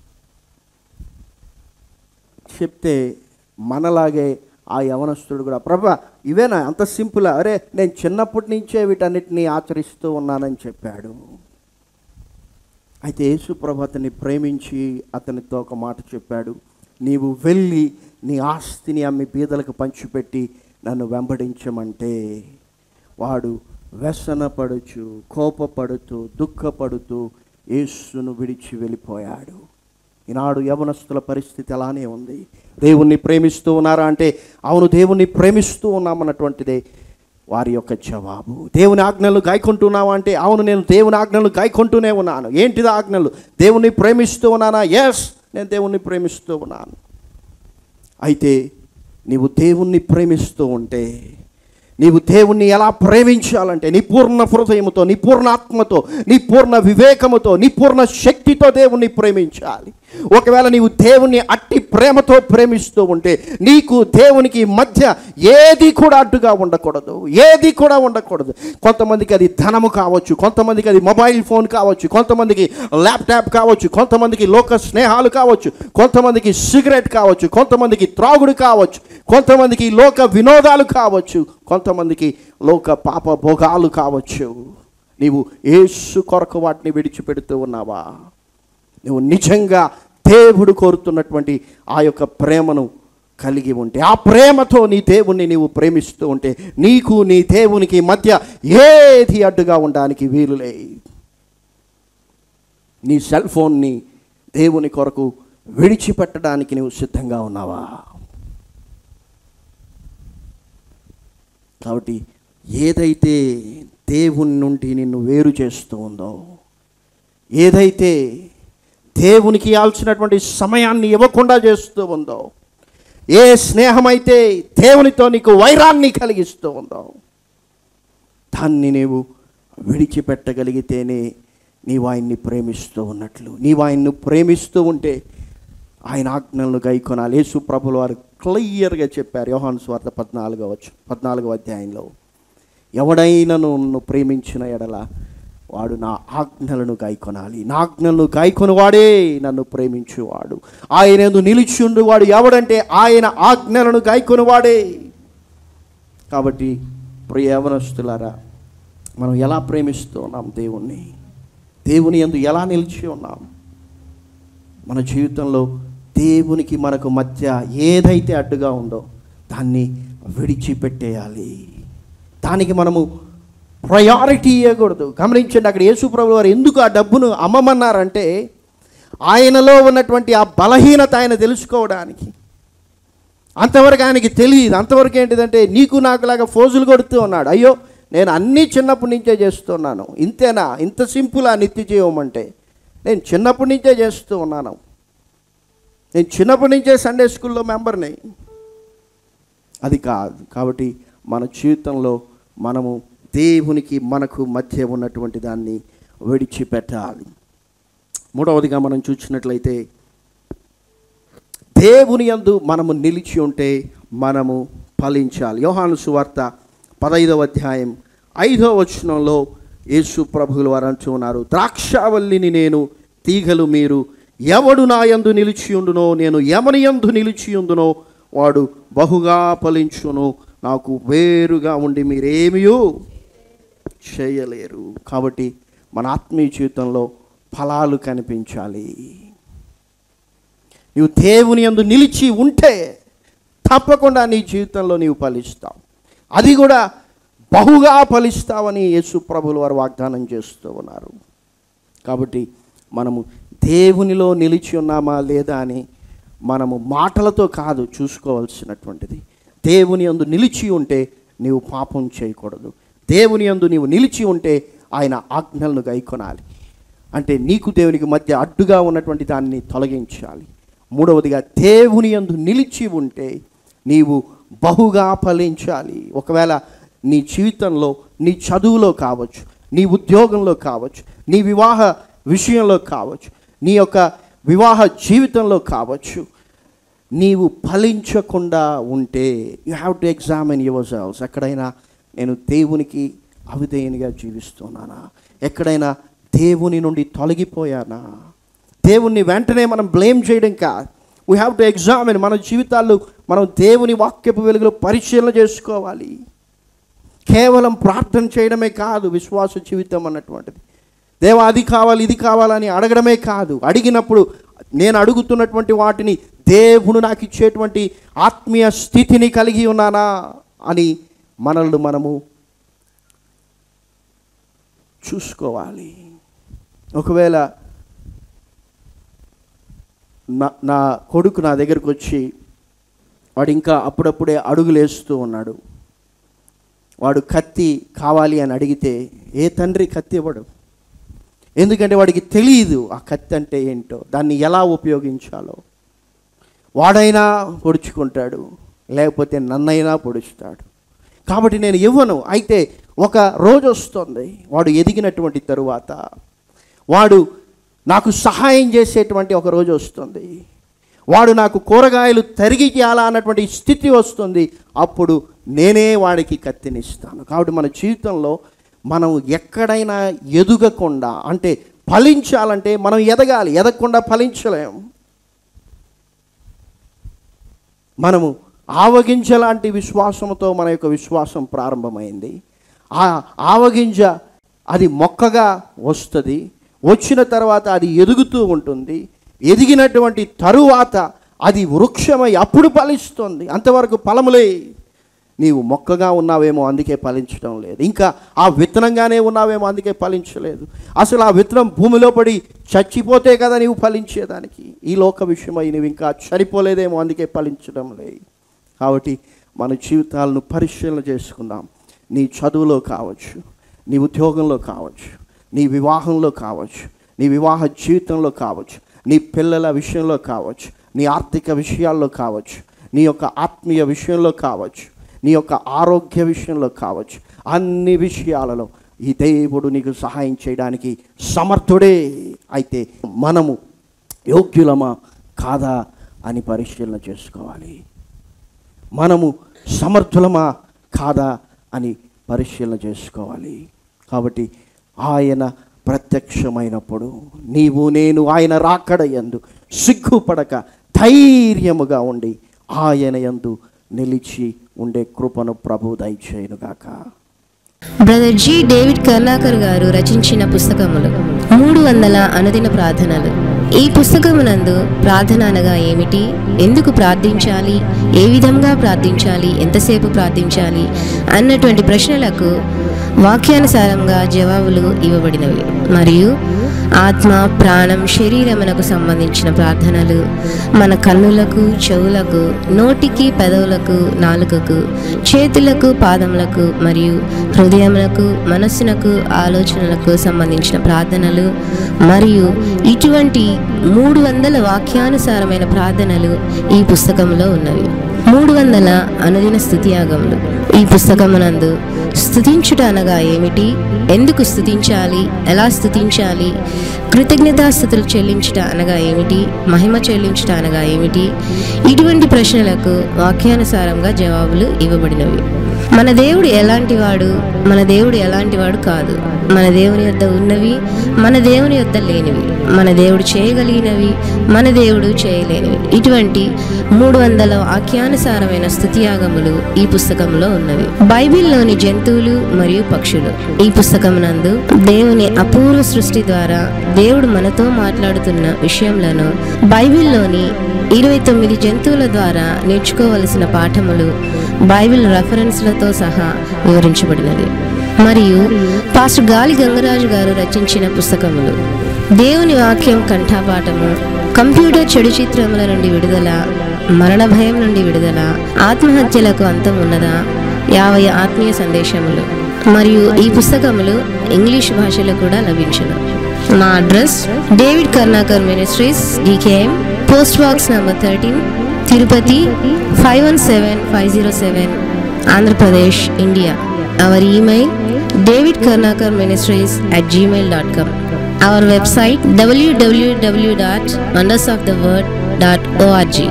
చెప్తే మనలాగే ఆ యవనస్తుడు కూడా ప్రభా ఇవేనా అంత సింపుల్ అరే నేను చిన్నప్పటి నుంచే వీటన్నిటిని ఆచరిస్తూ ఉన్నానని చెప్పాడు అయితే యేసు ప్రభు అతన్ని ప్రేమించి అతనితో ఒక మాట చెప్పాడు నీవు వెళ్ళి నీ ఆస్తిని అమ్మి బీదలకు పంచిపెట్టి నన్ను వెంబడించమంటే వాడు వ్యసనపడుచు కోపపడుతూ దుఃఖపడుతూ యేసును విడిచి వెళ్ళిపోయాడు ఈనాడు యవనస్తుల పరిస్థితి అలానే ఉంది దేవుణ్ణి ప్రేమిస్తూ ఉన్నారా అంటే అవును దేవుణ్ణి ప్రేమిస్తూ ఉన్నామన్నటువంటిదే వారి యొక్క జవాబు దేవుని ఆజ్ఞలు గాయకుంటున్నావా అంటే అవును నేను దేవుని ఆజ్ఞలు గాయకుంటూనే ఉన్నాను ఏంటిది ఆజ్ఞలు దేవుణ్ణి ప్రేమిస్తూ ఉన్నానా ఎస్ నేను దేవుణ్ణి ప్రేమిస్తూ ఉన్నాను అయితే నీవు దేవుణ్ణి ప్రేమిస్తూ ఉంటే నీవు దేవుణ్ణి ఎలా ప్రేమించాలంటే నీ పూర్ణ హృదయముతో నీ పూర్ణ ఆత్మతో నీ పూర్ణ వివేకముతో నీ పూర్ణ శక్తితో దేవుణ్ణి ప్రేమించాలి ఒకవేళ నీవు దేవుణ్ణి అట్టి ప్రేమతో ప్రేమిస్తూ ఉంటే నీకు దేవునికి మధ్య ఏది కూడా అడ్డుగా ఉండకూడదు ఏది కూడా ఉండకూడదు కొంతమందికి అది ధనము కావచ్చు కొంతమందికి అది మొబైల్ ఫోన్ కావచ్చు కొంతమందికి ల్యాప్టాప్ కావచ్చు కొంతమందికి లోక స్నేహాలు కావచ్చు కొంతమందికి సిగరెట్ కావచ్చు కొంతమందికి త్రాగుడు కావచ్చు కొంతమందికి లోక వినోదాలు కావచ్చు కొంతమందికి లోక పాప భోగాలు కావచ్చు నీవు ఏసు కొరకు వాటిని విడిచిపెడుతూ ఉన్నావా నువ్వు నిజంగా దేవుడు కోరుతున్నటువంటి ఆ యొక్క ప్రేమను కలిగి ఉంటే ఆ ప్రేమతో నీ దేవుణ్ణి నీవు ప్రేమిస్తూ ఉంటే నీకు నీ దేవునికి మధ్య ఏది అడ్డుగా ఉండడానికి వీలులే నీ సెల్ ఫోన్ని దేవుని కొరకు విడిచిపెట్టడానికి నీవు సిద్ధంగా ఉన్నావా కాబట్టి ఏదైతే దేవుని నుండి నిన్ను వేరు చేస్తూ ఉందో ఏదైతే దేవునికి ఇవ్వాల్సినటువంటి సమయాన్ని ఇవ్వకుండా చేస్తూ ఉందో ఏ స్నేహమైతే దేవునితో నీకు వైరాన్ని కలిగిస్తూ ఉందో దాన్ని నీవు విడిచిపెట్టగలిగితేనే నీవు ఆయన్ని ప్రేమిస్తూ ఉన్నట్లు నీవు ఆయన్ను ప్రేమిస్తూ ఉంటే ఆయన ఆజ్ఞలను గైకొనాలి యేసు ప్రభులు వారు క్లియర్గా చెప్పారు యోహాను స్వార్థ పద్నాలుగో వచ్చు పద్నాలుగో అధ్యాయంలో ఎవడైనను నన్ను ప్రేమించిన ఎడల వాడు నా ఆజ్ఞలను గాయకొనాలి నా ఆజ్ఞలను గాయకొని వాడే నన్ను ప్రేమించువాడు ఆయన ఎందు నిలిచిండు వాడు ఎవడంటే ఆయన ఆజ్ఞలను గాయకొని వాడే కాబట్టి ప్రియ యవనస్తులారా మనం ఎలా ప్రేమిస్తూ ఉన్నాం దేవుణ్ణి దేవుని ఎందు ఎలా నిలిచి ఉన్నాం మన జీవితంలో దేవునికి మనకు మధ్య ఏదైతే అడ్డుగా ఉందో దాన్ని విడిచిపెట్టేయాలి దానికి మనము ప్రయారిటీ ఇవ్వకూడదు గమనించండి అక్కడ యేసుప్రభు వారు ఎందుకు ఆ డబ్బును అమ్మమన్నారంటే ఆయనలో ఉన్నటువంటి ఆ బలహీనత ఆయన తెలుసుకోవడానికి అంతవరకు ఆయనకి తెలియదు అంతవరకు ఏంటిదంటే నీకు నాకులాగా ఫోజులు కొడుతూ ఉన్నాడు అయ్యో నేను అన్నీ చిన్నప్పటి నుంచే చేస్తున్నాను ఇంతేనా ఇంత సింపుల్ ఆ నిత్య జీవం అంటే నేను చిన్నప్పటి నుంచే చేస్తూ ఉన్నాను నేను చిన్నప్పటి నుంచే సండే స్కూల్లో మెంబర్ని అది కాదు కాబట్టి మన జీవితంలో మనము దేవునికి మనకు మధ్య ఉన్నటువంటి దాన్ని విడిచిపెట్టాలి మూడవదిగా మనం చూసినట్లయితే దేవుని యందు మనము నిలిచి ఉంటే మనము ఫలించాలి యోహాను సువార్త పదైదవ అధ్యాయం ఐదవ వచనంలో యేసు ప్రభువులు వారు అంటున్నారు ద్రాక్షావల్లిని నేను తీగలు మీరు ఎవడు నా యందు నిలిచి ఉండునో నేను ఎవని యందు నిలిచి ఉండునో వాడు బహుగా ఫలించును నాకు వేరుగా ఉండి మీరేమియో చేయలేరు కాబట్టి మన ఆత్మీయ జీవితంలో ఫలాలు కనిపించాలి నీవు దేవుని యందు నిలిచి ఉంటే తప్పకుండా నీ జీవితంలో నీవు ఫలిస్తావు అది కూడా బహుగా ఫలిస్తావని యేసు ప్రభులు వారు వాగ్దానం చేస్తూ ఉన్నారు కాబట్టి మనము దేవునిలో నిలిచి ఉన్నామా లేదా అని మనము మాటలతో కాదు చూసుకోవాల్సినటువంటిది దేవుని యందు నిలిచి ఉంటే నీవు పాపం చేయకూడదు దేవుని యందు నీవు నిలిచి ఉంటే ఆయన ఆజ్ఞలను గైకొనాలి అంటే నీకు దేవునికి మధ్య అడ్డుగా ఉన్నటువంటి దాన్ని తొలగించాలి మూడవదిగా దేవుని యందు నిలిచి ఉంటే నీవు బహుగా ఫలించాలి ఒకవేళ నీ జీవితంలో నీ చదువులో కావచ్చు నీ ఉద్యోగంలో కావచ్చు నీ వివాహ విషయంలో కావచ్చు నీ యొక్క వివాహ జీవితంలో కావచ్చు నీవు ఫలించకుండా ఉంటే you have to examine your cells ఎక్కడైనా నేను దేవునికి అవిధేయునిగా జీవిస్తున్నానా ఎక్కడైనా దేవుని నుండి తొలగిపోయానా దేవుణ్ణి వెంటనే మనం బ్లేమ్ చేయడం కాదు వీ హ్యావ్ టు ఎగ్జామిన్ మన జీవితాల్లో మనం దేవుని వాక్యపు వెలుగులో పరిశీలన చేసుకోవాలి కేవలం ప్రార్థన చేయడమే కాదు విశ్వాస జీవితం అన్నటువంటిది దేవా అది కావాలి ఇది కావాలని అడగడమే కాదు అడిగినప్పుడు నేను అడుగుతున్నటువంటి వాటిని దేవుడు నాకు ఇచ్చేటువంటి ఆత్మీయ స్థితిని కలిగి ఉన్నానా అని మనల్ని మనము చూసుకోవాలి ఒకవేళ నా నా కొడుకు నా దగ్గరకు వచ్చి వాడు ఇంకా అప్పుడప్పుడే అడుగులేస్తూ ఉన్నాడు వాడు కత్తి కావాలి అని అడిగితే ఏ తండ్రి కత్తి ఇవ్వడు ఎందుకంటే వాడికి తెలియదు ఆ కత్తి అంటే ఏంటో దాన్ని ఎలా ఉపయోగించాలో వాడైనా పొడుచుకుంటాడు లేకపోతే నన్నైనా పొడుస్తాడు కాబట్టి నేను ఇవ్వను అయితే ఒక రోజు వస్తుంది వాడు ఎదిగినటువంటి తరువాత వాడు నాకు సహాయం చేసేటువంటి ఒక రోజు వస్తుంది వాడు నాకు కూరగాయలు తరిగి చేయాలా అన్నటువంటి స్థితి వస్తుంది అప్పుడు నేనే వాడికి కత్తినిస్తాను కాబట్టి మన జీవితంలో మనం ఎక్కడైనా ఎదుగకుండా అంటే ఫలించాలంటే మనం ఎదగాలి ఎదగకుండా ఫలించలేము మనము ఆవగింజ లాంటి విశ్వాసంతో మన యొక్క విశ్వాసం ప్రారంభమైంది ఆ ఆవగింజ అది మొక్కగా వస్తుంది వచ్చిన తర్వాత అది ఎదుగుతూ ఉంటుంది ఎదిగినటువంటి తరువాత అది వృక్షమై అప్పుడు ఫలిస్తుంది అంతవరకు ఫలములే నీవు మొక్కగా ఉన్నావేమో అందుకే ఫలించడం లేదు ఇంకా ఆ విత్తనంగానే ఉన్నావేమో అందుకే ఫలించలేదు అసలు ఆ విత్తనం భూమిలో పడి చచ్చిపోతే కదా నీవు ఫలించేదానికి ఈ లోక విషయమై నీవు ఇంకా చనిపోలేదేమో అందుకే ఫలించడం లేదు కాబట్టి మన జీవితాలను పరిశీలన చేసుకుందాం నీ చదువులో కావచ్చు నీ ఉద్యోగంలో కావచ్చు నీ వివాహంలో కావచ్చు నీ వివాహ జీవితంలో కావచ్చు నీ పిల్లల విషయంలో కావచ్చు నీ ఆర్థిక విషయాల్లో కావచ్చు నీ యొక్క ఆత్మీయ విషయంలో కావచ్చు నీ యొక్క ఆరోగ్య విషయంలో కావచ్చు అన్ని విషయాలలో ఈ దేవుడు నీకు సహాయం చేయడానికి సమర్థుడే అయితే మనము యోగ్యులమా కాదా అని పరిశీలన చేసుకోవాలి మనము సమర్థులమా కాదా అని పరిశీలన చేసుకోవాలి కాబట్టి ఆయన ప్రత్యక్షమైనప్పుడు నీవు నేను ఆయన రాకడ యందు సిగ్గుపడక ధైర్యముగా ఉండి ఆయన యందు నిలిచి ఉండే కృపను ప్రభు దయచేయునుగాక బ్రదర్ జి డేవిడ్ కర్ణాకర్ గారు రచించిన పుస్తకములు మూడు వందల అనుదిన ప్రార్థనలు ఈ పుస్తకమునందు ప్రార్థన అనగా ఏమిటి ఎందుకు ప్రార్థించాలి ఏ విధంగా ప్రార్థించాలి ఎంతసేపు ప్రార్థించాలి అన్నటువంటి ప్రశ్నలకు వాక్యానుసారంగా జవాబులు ఇవ్వబడినవి మరియు ఆత్మ ప్రాణం శరీరమునకు సంబంధించిన ప్రార్థనలు మన కన్నులకు చెవులకు నోటికి పెదవులకు నాలుకకు చేతులకు పాదములకు మరియు హృదయములకు మనస్సునకు ఆలోచనలకు సంబంధించిన ప్రార్థనలు మరియు ఇటువంటి మూడు వందల వాక్యానుసారమైన ప్రార్థనలు ఈ పుస్తకంలో ఉన్నవి మూడు వందల అనుదిన స్థుతియాగములు ఈ పుస్తకమునందు స్థుతించుట అనగా ఏమిటి ఎందుకు స్థుతించాలి ఎలా స్థుతించాలి కృతజ్ఞతాస్థుతులు చెల్లించుట అనగా ఏమిటి మహిమ చెల్లించుట అనగా ఏమిటి ఇటువంటి ప్రశ్నలకు వాక్యానుసారంగా జవాబులు ఇవ్వబడినవి మన దేవుడు ఎలాంటి వాడు మన దేవుడు ఎలాంటి వాడు కాదు మన దేవుని యొద్ద ఉన్నవి మన దేవుని యొద్ద లేనివి మన దేవుడు చేయగలిగినవి మన దేవుడు చేయలేనివి ఇటువంటి మూడు వందల వాక్యానుసారమైన స్థుతియాగములు ఈ పుస్తకంలో ఉన్నవి బైబిల్లోని జంతువులు మరియు పక్షులు ఈ పుస్తకమునందు దేవుని అపూర్వ సృష్టి ద్వారా దేవుడు మనతో మాట్లాడుతున్న విషయంలో బైబిల్లోని ఇరవై తొమ్మిది జంతువుల ద్వారా నేర్చుకోవలసిన పాఠములు బైబిల్ రెఫరెన్స్లతో సహా వివరించబడినది మరియు పాస్టర్ గాలి గంగరాజు గారు రచించిన పుస్తకములు దేవుని వాక్యం కంఠాపాఠము కంప్యూటర్ చెడు చిత్రముల నుండి విడుదల మరణ భయం నుండి విడుదల ఆత్మహత్యలకు అంతం ఉన్నదా యాభై ఆత్మీయ సందేశములు మరియు ఈ పుస్తకములు ఇంగ్లీష్ భాషలో కూడా లభించును మా address David Karnakar ministries DKM post box number thirteen Tirupati five one seven five zero seven Andhra Pradesh India our email David Karnakar ministries at Gmail dot com our website WWW dot wonders of the word dot ORG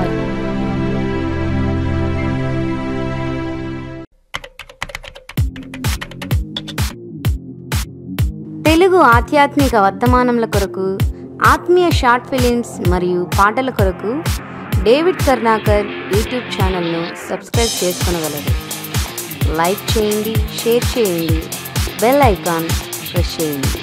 Telugu ఆధ్యాత్మిక వర్తమానముల కొరకు ఆత్మీయ short films మరియు పాటల కొరకు David Karnakar YouTube ఛానల్ను subscribe చేసుకొనగలరు like చేయండి షేర్ చేయండి బెల్ ఐకాన్ ప్రెస్ చేయండి